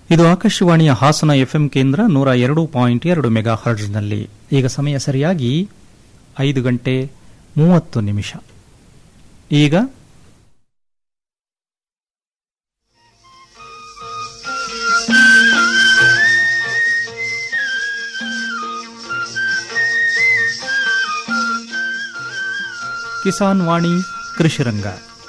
ಇದು ಆಕಾಶವಾಣಿಯ ಹಾಸನ ಎಫ್ಎಂ ಕೇಂದ್ರ ನೂರ ಎರಡು ಪಾಯಿಂಟ್ ಎರಡು ಮೆಗಾ ಹರ್ಡ್ಸ್ನಲ್ಲಿ ಈಗ ಸಮಯ ಸರಿಯಾಗಿ ಐದು ಗಂಟೆ ಮೂವತ್ತು ನಿಮಿಷ ಈಗ ಕಿಸಾನ್ ವಾಣಿ ಕೃಷಿರಂಗ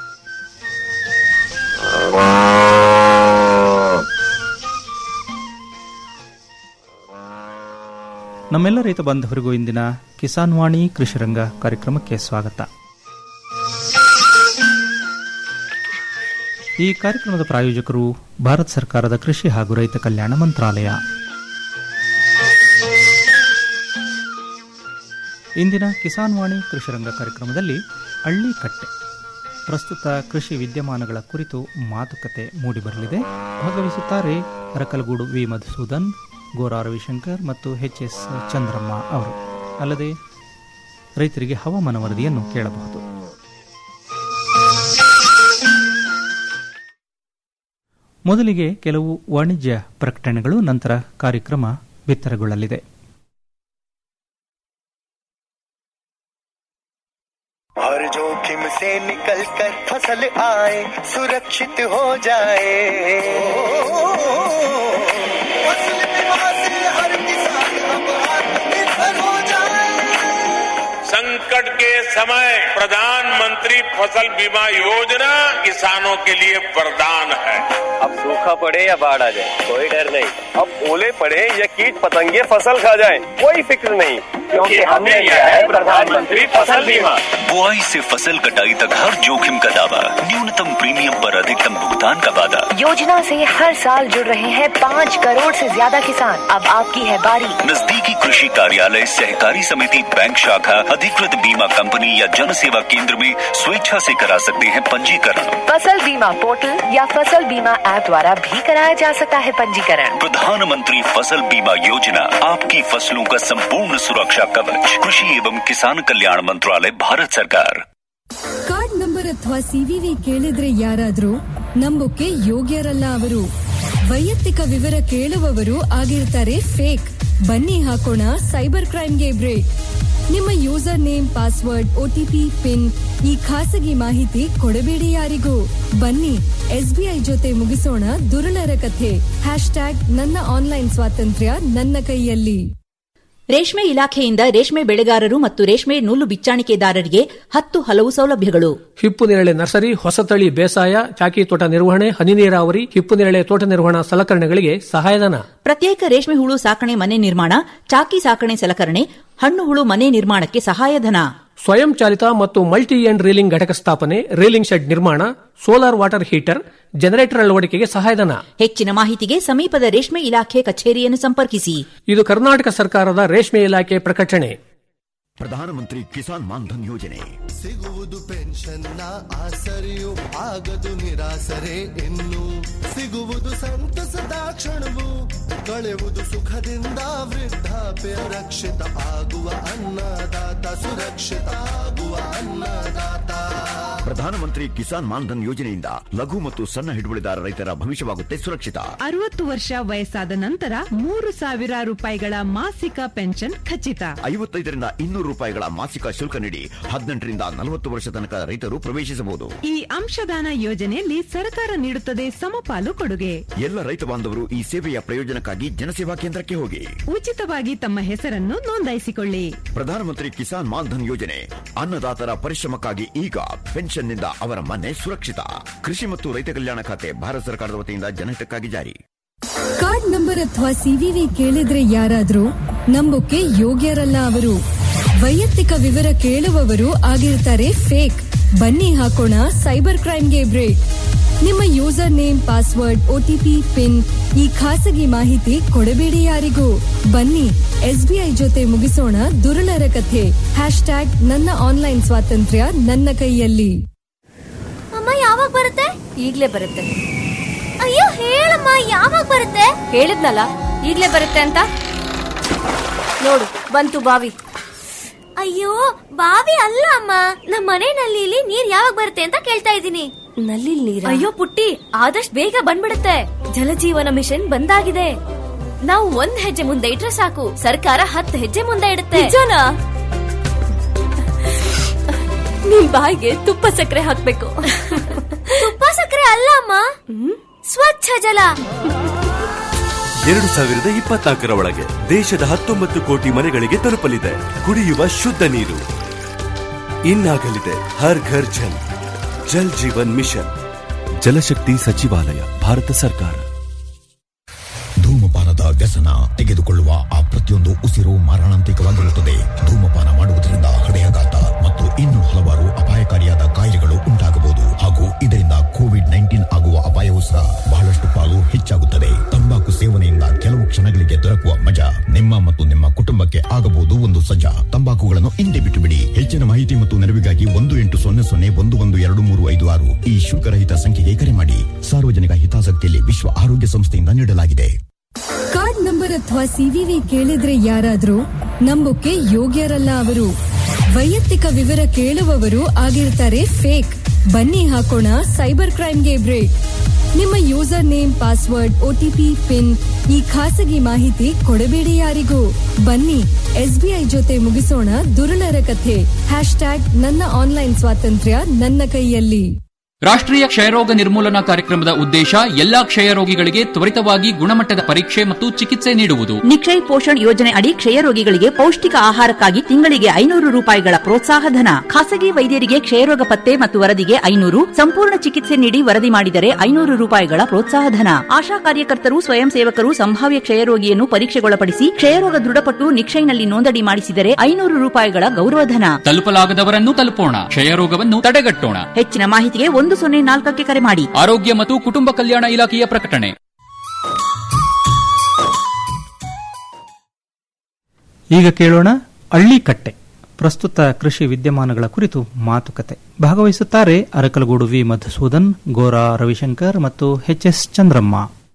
ನಮ್ಮೆಲ್ಲ ರೈತ ಬಾಂಧವರಿಗೂ ಇಂದಿನ ಕಿಸಾನ್ ವಾಣಿ ಕೃಷಿರಂಗ ಕಾರ್ಯಕ್ರಮಕ್ಕೆ ಸ್ವಾಗತ ಈ ಕಾರ್ಯಕ್ರಮದ ಪ್ರಾಯೋಜಕರು ಭಾರತ ಸರ್ಕಾರದ ಕೃಷಿ ಹಾಗೂ ರೈತ ಕಲ್ಯಾಣ ಮಂತ್ರಾಲಯ ಇಂದಿನ ಕಿಸಾನ್ ವಾಣಿ ಕೃಷಿರಂಗ ಕಾರ್ಯಕ್ರಮದಲ್ಲಿ ಹಳ್ಳಿಕಟ್ಟೆ ಪ್ರಸ್ತುತ ಕೃಷಿ ವಿದ್ಯಮಾನಗಳ ಕುರಿತು ಮಾತುಕತೆ ಮೂಡಿಬರಲಿದೆ ಭಾಗವಹಿಸುತ್ತಾರೆ ಅರಕಲಗೂಡು ವಿ ಮಧುಸೂದನ್ ಗೋರಾ ರವಿಶಂಕರ್ ಮತ್ತು ಎಚ್ ಎಸ್ ಚಂದ್ರಮ್ಮ ಅವರು ಅಲ್ಲದೆ ರೈತರಿಗೆ ಹವಾಮಾನ ವರದಿಯನ್ನು ಕೇಳಬಹುದು ಮೊದಲಿಗೆ ಕೆಲವು ವಾಣಿಜ್ಯ ಪ್ರಕಟಣೆಗಳು ನಂತರ ಕಾರ್ಯಕ್ರಮ ಬಿತ್ತರಗೊಳ್ಳಲಿದೆ हर जोखिम से निकल कर फसल आए सुरक्षित हो जाए फसल बीमा से हर किसान अब आत्मनिर्भर हो जाए संकट के समय प्रधानमंत्री फसल बीमा योजना किसानों के लिए वरदान है अब सूखा पड़े या बाढ़ आ जाए कोई डर नहीं अब ओले पड़े या कीट पतंगे फसल खा जाए कोई फिक्र नहीं क्योंकि हमने लिया है प्रधानमंत्री फसल बीमा बुआई से फसल कटाई तक हर जोखिम का दावा न्यूनतम प्रीमियम पर अधिकतम भुगतान का वादा योजना से हर साल जुड़ रहे हैं पाँच करोड़ से ज्यादा किसान अब आपकी है बारी नजदीकी कृषि कार्यालय सहकारी समिति बैंक शाखा अधिकृत बीमा कंपनी या जन सेवा केंद्र में स्वेच्छा से करा सकते हैं पंजीकरण फसल बीमा पोर्टल या फसल बीमा ऐप द्वारा भी कराया जा सकता है पंजीकरण प्रधानमंत्री फसल बीमा योजना आपकी फसलों का संपूर्ण सुरक्षा कवच कृषि एवं किसान कल्याण मंत्रालय भारत सरकार ಕಾರ್ಡ್ ನಂಬರ್ ಅಥವಾ ಸಿವಿವಿ ಕೇಳಿದ್ರೆ ಯಾರಾದ್ರೂ ನಂಬೋಕೆ ಯೋಗ್ಯರಲ್ಲ ಅವರು ವೈಯಕ್ತಿಕ ವಿವರ ಕೇಳುವವರು ಆಗಿರ್ತಾರೆ ಫೇಕ್ ಬನ್ನಿ ಹಾಕೋಣ ಸೈಬರ್ ಕ್ರೈಮ್ಗೆ ಬ್ರೇಕ್ ನಿಮ್ಮ user name password OTP PIN ಈ ಖಾಸಗಿ ಮಾಹಿತಿ ಕೊಡಬೇಡಿ ಯಾರಿಗೂ ಬನ್ನಿ ಎಸ್ಬಿಐ ಜೊತೆ ಮುಗಿಸೋಣ ದುರುಳರ ಕಥೆ ಹ್ಯಾಶ್ ಟ್ಯಾಗ್ ನನ್ನ ಆನ್ಲೈನ್ ಸ್ವಾತಂತ್ರ್ಯ ನನ್ನ ಕೈಯಲ್ಲಿ ರೇಷ್ಮೆ ಇಲಾಖೆಯಿಂದ ರೇಷ್ಮೆ ಬೆಳೆಗಾರರು ಮತ್ತು ರೇಷ್ಮೆ ನೂಲು ಬಿಚ್ಚಾಣಿಕೆದಾರರಿಗೆ ಹತ್ತು ಹಲವು ಸೌಲಭ್ಯಗಳು ಹಿಪ್ಪು ನೇರಳೆ ನರ್ಸರಿ ಹೊಸತಳಿ ಬೇಸಾಯ ಚಾಕಿ ತೋಟ ನಿರ್ವಹಣೆ ಹನಿ ನೀರಾವರಿ ಹಿಪ್ಪು ನೇರಳೆ ತೋಟ ನಿರ್ವಹಣಾ ಸಲಕರಣೆಗಳಿಗೆ ಸಹಾಯಧನ ಪ್ರತ್ಯೇಕ ರೇಷ್ಮೆ ಹುಳು ಸಾಕಣೆ ಮನೆ ನಿರ್ಮಾಣ ಚಾಕಿ ಸಾಕಣೆ ಸಲಕರಣೆ ಹಣ್ಣು ಹುಳು ಮನೆ ನಿರ್ಮಾಣಕ್ಕೆ ಸಹಾಯಧನ ಸ್ವಯಂ ಚಾಲಿತ ಮತ್ತು ಮಲ್ಟಿ ಎಂಡ್ ರೀಲಿಂಗ್ ಘಟಕ ಸ್ಥಾಪನೆ ರೀಲಿಂಗ್ ಶೆಡ್ ನಿರ್ಮಾಣ ಸೋಲಾರ್ ವಾಟರ್ ಹೀಟರ್ ಜನರೇಟರ್ ಅಳವಡಿಕೆಗೆ ಸಹಾಯಧನ ಹೆಚ್ಚಿನ ಮಾಹಿತಿಗೆ ಸಮೀಪದ ರೇಷ್ಮೆ ಇಲಾಖೆ ಕಚೇರಿಯನ್ನು ಸಂಪರ್ಕಿಸಿ ಇದು ಕರ್ನಾಟಕ ಸರ್ಕಾರದ ರೇಷ್ಮೆ ಇಲಾಖೆ ಪ್ರಕಟಣೆ ಪ್ರಧಾನಮಂತ್ರಿ ಕಿಸಾನ್ ಮಾನ್ಧನ್ ಯೋಜನೆ ಸಿಗುವುದು ಪೆನ್ಷನ್ನ ಆಸರೆಯು ಆಗದು ನಿರಾಸರೆ ಇನ್ನು ಸಿಗುವುದು ಸಂತಸದ ಕ್ಷಣವು ಕಳೆಯುವುದು ಸುಖದಿಂದ ವೃದ್ಧಾಪ್ಯ ರಕ್ಷಿತ ಆಗುವ ಅನ್ನದಾತ ಸುರಕ್ಷಿತ ಆಗುವ ಅನ್ನದಾತ ಪ್ರಧಾನಮಂತ್ರಿ ಕಿಸಾನ್ ಮಾನ್ಧನ್ ಯೋಜನೆಯಿಂದ ಲಘು ಮತ್ತು ಸಣ್ಣ ಹಿಡುವಳಿದಾರ ರೈತರ ಭವಿಷ್ಯವಾಗುತ್ತೆ ಸುರಕ್ಷಿತ ಅರವತ್ತು ವರ್ಷ ವಯಸ್ಸಾದ ನಂತರ ಮೂರು ಸಾವಿರ ರೂಪಾಯಿಗಳ ಮಾಸಿಕ ಪೆನ್ಷನ್ ಖಚಿತ ಐವತ್ತೈದರಿಂದ ಇನ್ನೂರು ರೂಪಾಯಿಗಳ ಮಾಸಿಕ ಶುಲ್ಕ ನೀಡಿ ಹದಿನೆಂಟರಿಂದ ನಲವತ್ತು ವರ್ಷ ತನಕ ರೈತರು ಪ್ರವೇಶಿಸಬಹುದು ಈ ಅಂಶದಾನ ಯೋಜನೆಯಲ್ಲಿ ಸರ್ಕಾರ ನೀಡುತ್ತದೆ ಸಮಪಾಲು ಕೊಡುಗೆ ಎಲ್ಲ ರೈತ ಬಾಂಧವರು ಈ ಸೇವೆಯ ಪ್ರಯೋಜನಕ್ಕಾಗಿ ಜನಸೇವಾ ಕೇಂದ್ರಕ್ಕೆ ಹೋಗಿ ಉಚಿತವಾಗಿ ತಮ್ಮ ಹೆಸರನ್ನು ನೋಂದಾಯಿಸಿಕೊಳ್ಳಿ ಪ್ರಧಾನಮಂತ್ರಿ ಕಿಸಾನ್ ಮಾನ್ಧನ್ ಯೋಜನೆ ಅನ್ನದಾತರ ಪರಿಶ್ರಮಕ್ಕಾಗಿ ಈಗ ಪೆನ್ಷನ್ನಿಂದ ಅವರ ಮನೆ ಸುರಕ್ಷಿತ ಕೃಷಿ ಮತ್ತು ರೈತ ಕಲ್ಯಾಣ ಖಾತೆ ಭಾರತ ಸರ್ಕಾರದ ವತಿಯಿಂದ ಜನಹಿತಕ್ಕಾಗಿ ಜಾರಿ ಕಾರ್ಡ್ ನಂಬರ್ ಅಥವಾ ಸಿವಿವಿ ಕೇಳಿದ್ರೆ ಯಾರಾದ್ರೂ ನಂಬೋಕೆ ಯೋಗ್ಯರಲ್ಲ ಅವರು ವೈಯಕ್ತಿಕ ವಿವರ ಕೇಳುವವರು ಆಗಿರ್ತಾರೆ ಫೇಕ್ ಬನ್ನಿ ಹಾಕೋಣ ಸೈಬರ್ ಕ್ರೈಮ್ಗೆ ಬ್ರೇಕ್ ನಿಮ್ಮ user name password OTP PIN ಈ ಖಾಸಗಿ ಮಾಹಿತಿ ಕೊಡಬೇಡಿ ಯಾರಿಗೂ ಬನ್ನಿ ಎಸ್ಬಿಐ ಜೊತೆ ಮುಗಿಸೋಣ ದುರುಳರ ಕಥೆ ಹ್ಯಾಶ್ ಟ್ಯಾಗ್ ನನ್ನ ಆನ್ಲೈನ್ ಸ್ವಾತಂತ್ರ್ಯ ನನ್ನ ಕೈಯಲ್ಲಿ ಅಮ್ಮ ಯಾವಾಗ ಬರುತ್ತೆ ಈಗ್ಲೇ ಬರುತ್ತೆ ಅಯ್ಯೋ ಹೇಳಮ್ಮ ಯಾವಾಗ ಬರುತ್ತೆ ಹೇಳಿದ್ನಲ್ಲ ಈಗ್ಲೇ ಬರುತ್ತೆ ಅಂತ ನೋಡು ಬಂತು ಬಾವಿ ಅಯ್ಯೋ ಬಾವಿ ಅಲ್ಲ ಅಮ್ಮ ನಮ್ಮ ಮನೆ ನಲ್ಲಿಲಿ ನೀರ್ ಯಾವಾಗ ಬರುತ್ತೆ ಅಂತ ಕೇಳ್ತಾ ಇದ್ದೀನಿ ನಲ್ಲಿ ನೀರ ಅಯ್ಯೋ ಪುಟ್ಟಿ ಆದಷ್ಟು ಬೇಗ ಬಂದ್ಬಿಡುತ್ತೆ ಜಲಜೀವನ ಮಿಷನ್ ಬಂದಾಗಿದೆ ನಾವು ಒಂದ್ ಹೆಜ್ಜೆ ಮುಂದೆ ಇಟ್ರೆ ಸಾಕು ಸರ್ಕಾರ ಹತ್ತು ಹೆಜ್ಜೆ ಮುಂದೆ ಇಡುತ್ತೆ ನಿಜನಾ? ನಿಮ್ ಬಾಯಿಗೆ ತುಪ್ಪ ಸಕ್ಕರೆ ಹಾಕ್ಬೇಕು ತುಪ್ಪ ಸಕ್ಕರೆ ಅಲ್ಲ ಅಮ್ಮ ಸ್ವಚ್ಛ ಜಲ ಎರಡು ಸಾವಿರದ ಇಪ್ಪತ್ನಾಲ್ಕರ ಒಳಗೆ ದೇಶದ ಹತ್ತೊಂಬತ್ತು ಕೋಟಿ ಮನೆಗಳಿಗೆ ತಲುಪಲಿದೆ ಕುಡಿಯುವ ಶುದ್ಧ ನೀರು ಇನ್ನಾಗಲಿದೆ ಹರ್ ಘರ್ ಜಲ್ ಜಲ್ ಜೀವನ್ ಮಿಷನ್ ಜಲಶಕ್ತಿ ಸಚಿವಾಲಯ ಭಾರತ ಸರ್ಕಾರ ಧೂಮಪಾನದ ವ್ಯಸನ ತೆಗೆದುಕೊಳ್ಳುವ ಆ ಪ್ರತಿಯೊಂದು ಉಸಿರು ಮಾರಣಾಂತಿಕವಾಗಿರುತ್ತದೆ ಧೂಮಪಾನ ಮಾಡುವುದರಿಂದ ಹೃದಯಾಘಾತ ಮತ್ತು ಇನ್ನೂ ಹಲವಾರು ಅಪಾಯಕಾರಿಯಾದ ಕಾಯಿಲೆಗಳು ಉಂಟಾಗಬಹುದು ಹಾಗೂ ಇದರಿಂದ ಕೋವಿಡ್ ನೈನ್ಟೀನ್ ಆಗುವ ಅಪಾಯವೂ ಸಹ ಬಹಳಷ್ಟು ಪಾಲು ಹೆಚ್ಚಾಗುತ್ತದೆ ತಂಬಾಕು ಸೇವನೆಯಿಂದ ಕೆಲವು ಕ್ಷಣಗಳಿಗೆ ದೊರಕುವ ಮಜಾ ನಿಮ್ಮ ಮತ್ತು ನಿಮ್ಮ ಕುಟುಂಬಕ್ಕೆ ಆಗಬಹುದು ಒಂದು ಸಜ್ಜಾ ತಂಬಾಕುಗಳನ್ನು ಹಿಂದೆ ಬಿಟ್ಟು ಬಿಡಿ ಹೆಚ್ಚಿನ ಮಾಹಿತಿ ಮತ್ತು ನೆರವಿಗಾಗಿ ಒಂದು ಎಂಟು ಸೊನ್ನೆ ಸೊನ್ನೆ ಒಂದು ಒಂದು ಎರಡು ಮೂರು ಐದು ಆರು ಈ ಶುಲ್ಕರಹಿತ ಸಂಖ್ಯೆಗೆ ಕರೆ ಮಾಡಿ ಸಾರ್ವಜನಿಕ ಹಿತಾಸಕ್ತಿಯಲ್ಲಿ ವಿಶ್ವ ಆರೋಗ್ಯ ಸಂಸ್ಥೆಯಿಂದ ನೀಡಲಾಗಿದೆ ಕಾರ್ಡ್ ನಂಬರ್ ಅಥವಾ ಸಿವಿವಿ ಕೇಳಿದ್ರೆ ಯಾರಾದ್ರೂ ನಂಬೋಕೆ ಯೋಗ್ಯರಲ್ಲ ಅವರು ವೈಯಕ್ತಿಕ ವಿವರ ಕೇಳುವವರು ಆಗಿರ್ತಾರೆ ಫೇಕ್ ಬನ್ನಿ ಹಾಕೋಣ ಸೈಬರ್ ಕ್ರೈಮ್ಗೆ ಬ್ರೇಕ್ ನಿಮ್ಮ user name password OTP PIN ಈ ಖಾಸಗಿ ಮಾಹಿತಿ ಕೊಡಬೇಡಿ ಯಾರಿಗೂ ಬನ್ನಿ ಎಸ್ಬಿಐ ಜೊತೆ ಮುಗಿಸೋಣ ದುರುಳರ ಕಥೆ ಹ್ಯಾಶ್ ಟ್ಯಾಗ್ ನನ್ನ ಆನ್ಲೈನ್ ಸ್ವಾತಂತ್ರ್ಯ ನನ್ನ ಕೈಯಲ್ಲಿ ರಾಷ್ಟ್ರೀಯ ಕ್ಷಯರೋಗ ನಿರ್ಮೂಲನಾ ಕಾರ್ಯಕ್ರಮದ ಉದ್ದೇಶ ಎಲ್ಲಾ ಕ್ಷಯರೋಗಿಗಳಿಗೆ ತ್ವರಿತವಾಗಿ ಗುಣಮಟ್ಟದ ಪರೀಕ್ಷೆ ಮತ್ತು ಚಿಕಿತ್ಸೆ ನೀಡುವುದು ನಿಕ್ಷಯ್ ಪೋಷಣ್ ಯೋಜನೆ ಅಡಿ ಕ್ಷಯರೋಗಿಗಳಿಗೆ ಪೌಷ್ಟಿಕ ಆಹಾರಕ್ಕಾಗಿ ತಿಂಗಳಿಗೆ ಐನೂರು ರೂಪಾಯಿಗಳ ಪ್ರೋತ್ಸಾಹ ಧನ ಖಾಸಗಿ ವೈದ್ಯರಿಗೆ ಕ್ಷಯರೋಗ ಪತ್ತೆ ಮತ್ತು ವರದಿಗೆ ಐನೂರು ಸಂಪೂರ್ಣ ಚಿಕಿತ್ಸೆ ನೀಡಿ ವರದಿ ಮಾಡಿದರೆ ಐನೂರು ರೂಪಾಯಿಗಳ ಪ್ರೋತ್ಸಾಹ ಧನ ಆಶಾ ಕಾರ್ಯಕರ್ತರು ಸ್ವಯಂ ಸೇವಕರು ಸಂಭಾವ್ಯ ಕ್ಷಯರೋಗಿಯನ್ನು ಪರೀಕ್ಷೆಗೊಳಪಡಿಸಿ ಕ್ಷಯರೋಗ ದೃಢಪಟ್ಟು ನಿಕ್ಷಯ್ನಲ್ಲಿ ನೋಂದಣಿ ಮಾಡಿಸಿದರೆ ಐನೂರು ರೂಪಾಯಿಗಳ ಗೌರವಧನ ತಲುಪಲಾಗದವರನ್ನು ತಲುಪೋಣ ಕ್ಷಯರೋಗವನ್ನು ತಡೆಗಟ್ಟೋಣ ಹೆಚ್ಚಿನ ಮಾಹಿತಿಗೆ ಒಂದು ಸೊನ್ನೆ ನಾಲ್ಕಕ್ಕೆ ಕರೆ ಮಾಡಿ ಆರೋಗ್ಯ ಮತ್ತು ಕುಟುಂಬ ಕಲ್ಯಾಣ ಇಲಾಖೆಯ ಪ್ರಕಟಣೆ ಈಗ ಕೇಳೋಣ ಹಳ್ಳಿಕಟ್ಟೆ ಪ್ರಸ್ತುತ ಕೃಷಿ ವಿದ್ಯಮಾನಗಳ ಕುರಿತು ಮಾತುಕತೆ ಭಾಗವಹಿಸುತ್ತಾರೆ ಅರಕಲಗೂಡು ವಿ ಮಧುಸೂದನ್ ಗೋರಾ ರವಿಶಂಕರ್ ಮತ್ತು ಎಚ್ ಎಸ್ ಚಂದ್ರಮ್ಮ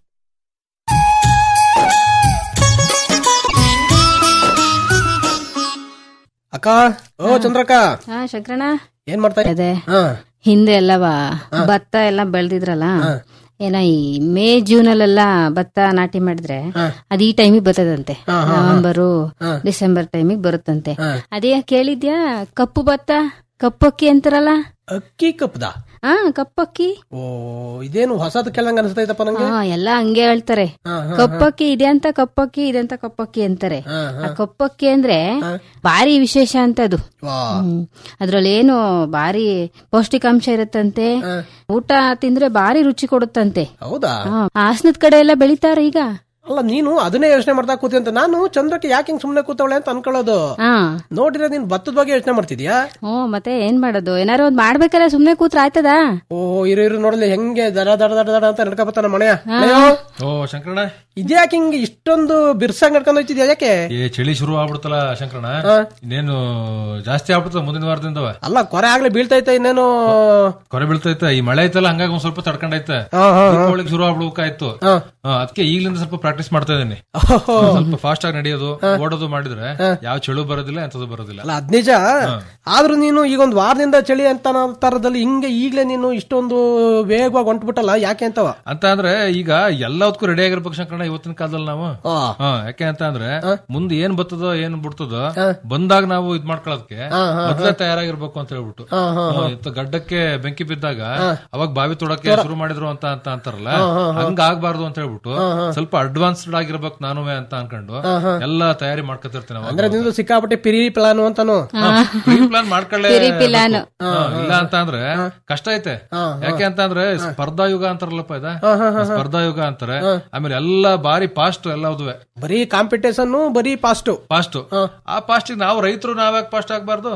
ಅಕ್ಕ ಓ ಚಂದ್ರಕ್ಕ ಹಾ ಶಂಕರಣ್ಣ ಏನ್ ಮಾಡ್ತಾ ಇದೆ ಹಾ ಹಿಂದೆ ಎಲ್ಲವ ಭತ್ತ ಎಲ್ಲ ಬೆಳ್ದಿದ್ರಲ್ಲ ಏನ ಈ ಮೇ ಜೂನ್ ಅಲ್ಲೆಲ್ಲ ಭತ್ತ ನಾಟಿ ಮಾಡಿದ್ರೆ ಅದ್ ಈ ಟೈಮಿಗೆ ಬರ್ತದಂತೆ ನವೆಂಬರು ಡಿಸೆಂಬರ್ ಟೈಮಿಗೆ ಬರುತ್ತಂತೆ ಅದೇ ಕೇಳಿದ್ಯಾ ಕಪ್ಪು ಭತ್ತ ಕಪ್ಪಕ್ಕಿ ಅಂತಾರಲ್ಲ ಅಕ್ಕಿ ಕಪ್ಪದ ಹಾ ಕಪ್ಪಕ್ಕಿ ಓ ಇದೇನು ಹೊಸದು ಕೇಳಂಗ ಅನ್ಸ್ತೈತಪ್ಪ ನಂಗೆ ಹಾ ಎಲ್ಲ ಹಂಗೆ ಹೇಳ್ತಾರೆ ಕಪ್ಪಕ್ಕಿ ಇದೆ ಅಂತ ಕಪ್ಪಕ್ಕಿ ಇದೆ ಅಂತ ಕಪ್ಪಕ್ಕಿ ಅಂತಾರೆ ಆ ಕಪ್ಪಕ್ಕಿ ಅಂದ್ರೆ ಭಾರಿ ವಿಶೇಷ ಅಂತ ಅದು ಹ್ಮ್. ಅದ್ರಲ್ಲಿ ಏನು ಭಾರಿ ಪೌಷ್ಟಿಕಾಂಶ ಇರುತ್ತಂತೆ ಊಟ ತಿಂದ್ರೆ ಭಾರಿ ರುಚಿ ಕೊಡುತ್ತಂತೆ ಹೌದಾ ಹಾ, ಹಾಸನದ ಕಡೆ ಎಲ್ಲ ಬೆಳಿತಾರೆ ಈಗ ಅಲ್ಲ ನೀನು ಅದನ್ನೇ ಯೋಚನೆ ಮಾಡ್ತಾ ಕೂತಿ ಅಂತ ನಾನು ಚಂದ್ರಕ್ಕೆ ಯಾಕೆ ಹಿಂಗ್ ಸುಮ್ನೆ ಕೂತವಳೆ ಅಂತ ಅನ್ಕೊಳ್ಳೋದು ಹಾ ನೋಡಿದ್ರೆ ನೀನ್ ಭತ್ತದ ಬಗ್ಗೆ ಯೋಚನೆ ಮಾಡ್ತಿದ್ಯಾ ಹ್ಞೂ ಮತ್ತೆ ಏನ್ ಮಾಡೋದು ಏನಾರು ಒಂದ್ ಮಾಡ್ಬೇಕಲ್ಲ ಸುಮ್ನೆ ಕೂತ್ರ ಆಯ್ತದ ಓ ಇರು ಇರು ನೋಡಲಿ ಹೆಂಗೆ ದಡ ದಡ ದಡ ದಡ ಅಂತ ನಡ್ಕೊಬತ್ತಾನ ಮನೆಯ ಓ ಶಂಕರಣ್ಣ ಇದ್ಯಾಕೆ ಹಿಂಗ್ ಇಷ್ಟೊಂದು ಬಿರ್ಸಾಗ್ ನಡ್ಕೊಂಡು ಹೋಯ್ತಿದ್ಯಾ ಯಾಕೆ ಏ ಚಳಿ ಶುರು ಆಗ್ಬಿಡ್ತಲ್ಲ ಶಂಕರಣ್ಣ ಇನ್ನೇನು ಜಾಸ್ತಿ ಆಗ್ಬಿಡ್ತದ ಮುಂದಿನ ವಾರದಿಂದ ಅಲ್ಲ ಕೊರೆ ಆಗ್ಲೇ ಬೀಳ್ತೈತೆ ಇನ್ನೇನು ಕೊರೆ ಬೀಳ್ತೈತೆ ಈ ಮಳೆ ಐತಲ್ಲ ಹಂಗಾಗಿ ಒಂದ್ ಸ್ವಲ್ಪ ತಡ್ಕೊಂಡೈತೆ ಹಾ, ಹಾ, ಹಾ. ದೀಪಾವಳಿಗೆ ಶುರು ಆಗ್ಬಿಡ್ಬೇಕಾಯ್ತು ಅದಕ್ಕೆ ಈಗ್ಲಿಂದ ಸ್ವಲ್ಪ ಪ್ರಾಕ್ಟೀಸ್ ಮಾಡ್ತಾ ಇದೀನಿ ಸ್ವಲ್ಪ ಫಾಸ್ಟ್ ಆಗಿ ನಡೆಯೋದು ಓಡೋದು ಮಾಡಿದ್ರೆ ಯಾವ ಚಳು ಬರೋದಿಲ್ಲ ಎಂತದ್ದು ಬರೋದಿಲ್ಲ ಅಲ್ಲ ಅದ್ ನಿಜ ಆದ್ರೂ ನೀನು ಈಗ ಒಂದ್ ವಾರದಿಂದ ಚಳಿ ಅಂತ ತರದಲ್ಲಿ ಹಿಂಗೆ ಈಗ್ಲೇ ನೀನು ಇಷ್ಟೊಂದು ವೇಗವಾಗಿ ಹೊಂಟ್ಬಿಟ್ಟಲ್ಲ ಯಾಕೆ ಅಂತವ ಅಂತ ಅಂದ್ರೆ ಈಗ ಎಲ್ಲದಕ್ಕೂ ರೆಡಿ ಆಗಿರ್ಬೇಕು ಶಂಕರಣ್ಣ ಇವತ್ತಿನ ಕಾಲದಲ್ಲಿ ನಾವು ಹಾ, ಯಾಕೆ ಅಂತ ಅಂದ್ರೆ ಮುಂದೆ ಏನ್ ಬರ್ತದೋ ಏನ್ ಬಿಡ್ತದೋ ಬಂದಾಗ ನಾವು ಇದ್ ಮಾಡ್ಕೊಳ್ಳೋದಕ್ಕೆ ಮೊದ್ಲೇ ತಯಾರಾಗಿರ್ಬೇಕು ಅಂತ ಹೇಳ್ಬಿಟ್ಟು ಹ್ಮ್, ಇತ್ತು ಗಡ್ಡಕ್ಕೆ ಬೆಂಕಿ ಬಿದ್ದಾಗ ಅವಾಗ ಬಾವಿ ತೊಡಕ್ಕೆ ಶುರು ಮಾಡಿದ್ರು ಅಂತ ಅಂತ ಅಂತಾರಲ್ಲ ಹಂಗ ಆಗ್ಬಾರ್ದು ಅಂತ ಹೇಳ್ಬಿಟ್ಟು ಸ್ವಲ್ಪ ಅಡ್ವಾನ್ಸ್ಡ್ ಆಗಿರ್ಬೇಕು ನಾನುವೆ ಅಂತ ಅನ್ಕೊಂಡು ಎಲ್ಲ ತಯಾರಿ ಮಾಡ್ಕೊತಿರ್ತೀನಿ ಅವಾಗ. ಅಂದ್ರೆ ನಿಂದು ಸಿಕ್ಕಾಪಟ್ಟೆ ಪಿರಿ ಪ್ಲಾನ್ ಅಂತಾನು ಪ್ಲಾನ್ ಮಾಡ್ಕೊಳ್ಳೇ ಪಿರಿ ಪ್ಲಾನ್. ಹಾ, ಇಲ್ಲ ಅಂತ ಅಂದ್ರೆ ಕಷ್ಟ ಐತೆ ಯಾಕೆ ಅಂತ ಅಂದ್ರೆ ಸ್ಪರ್ಧಾ ಯುಗ ಅಂತಾರಲ್ಲಪ್ಪ ಇದ ಸ್ಪರ್ಧಾ ಯುಗ ಅಂತಾರೆ ಆಮೇಲೆ ಎಲ್ಲ ಬಾರಿ ಫಾಸ್ಟ್ ಎಲ್ಲದುವೆ ಬರೀ ಕಾಂಪಿಟೇಷನ್ ಬರೀ ಪಾಸ್ಟ್ ಫಾಸ್ಟ್ ಆ ಫಾಸ್ಟ್ ನಾವು ರೈತರು ನಾವ್ಯಾಕೆ ಫಾಸ್ಟ್ ಆಗ್ಬಾರ್ದು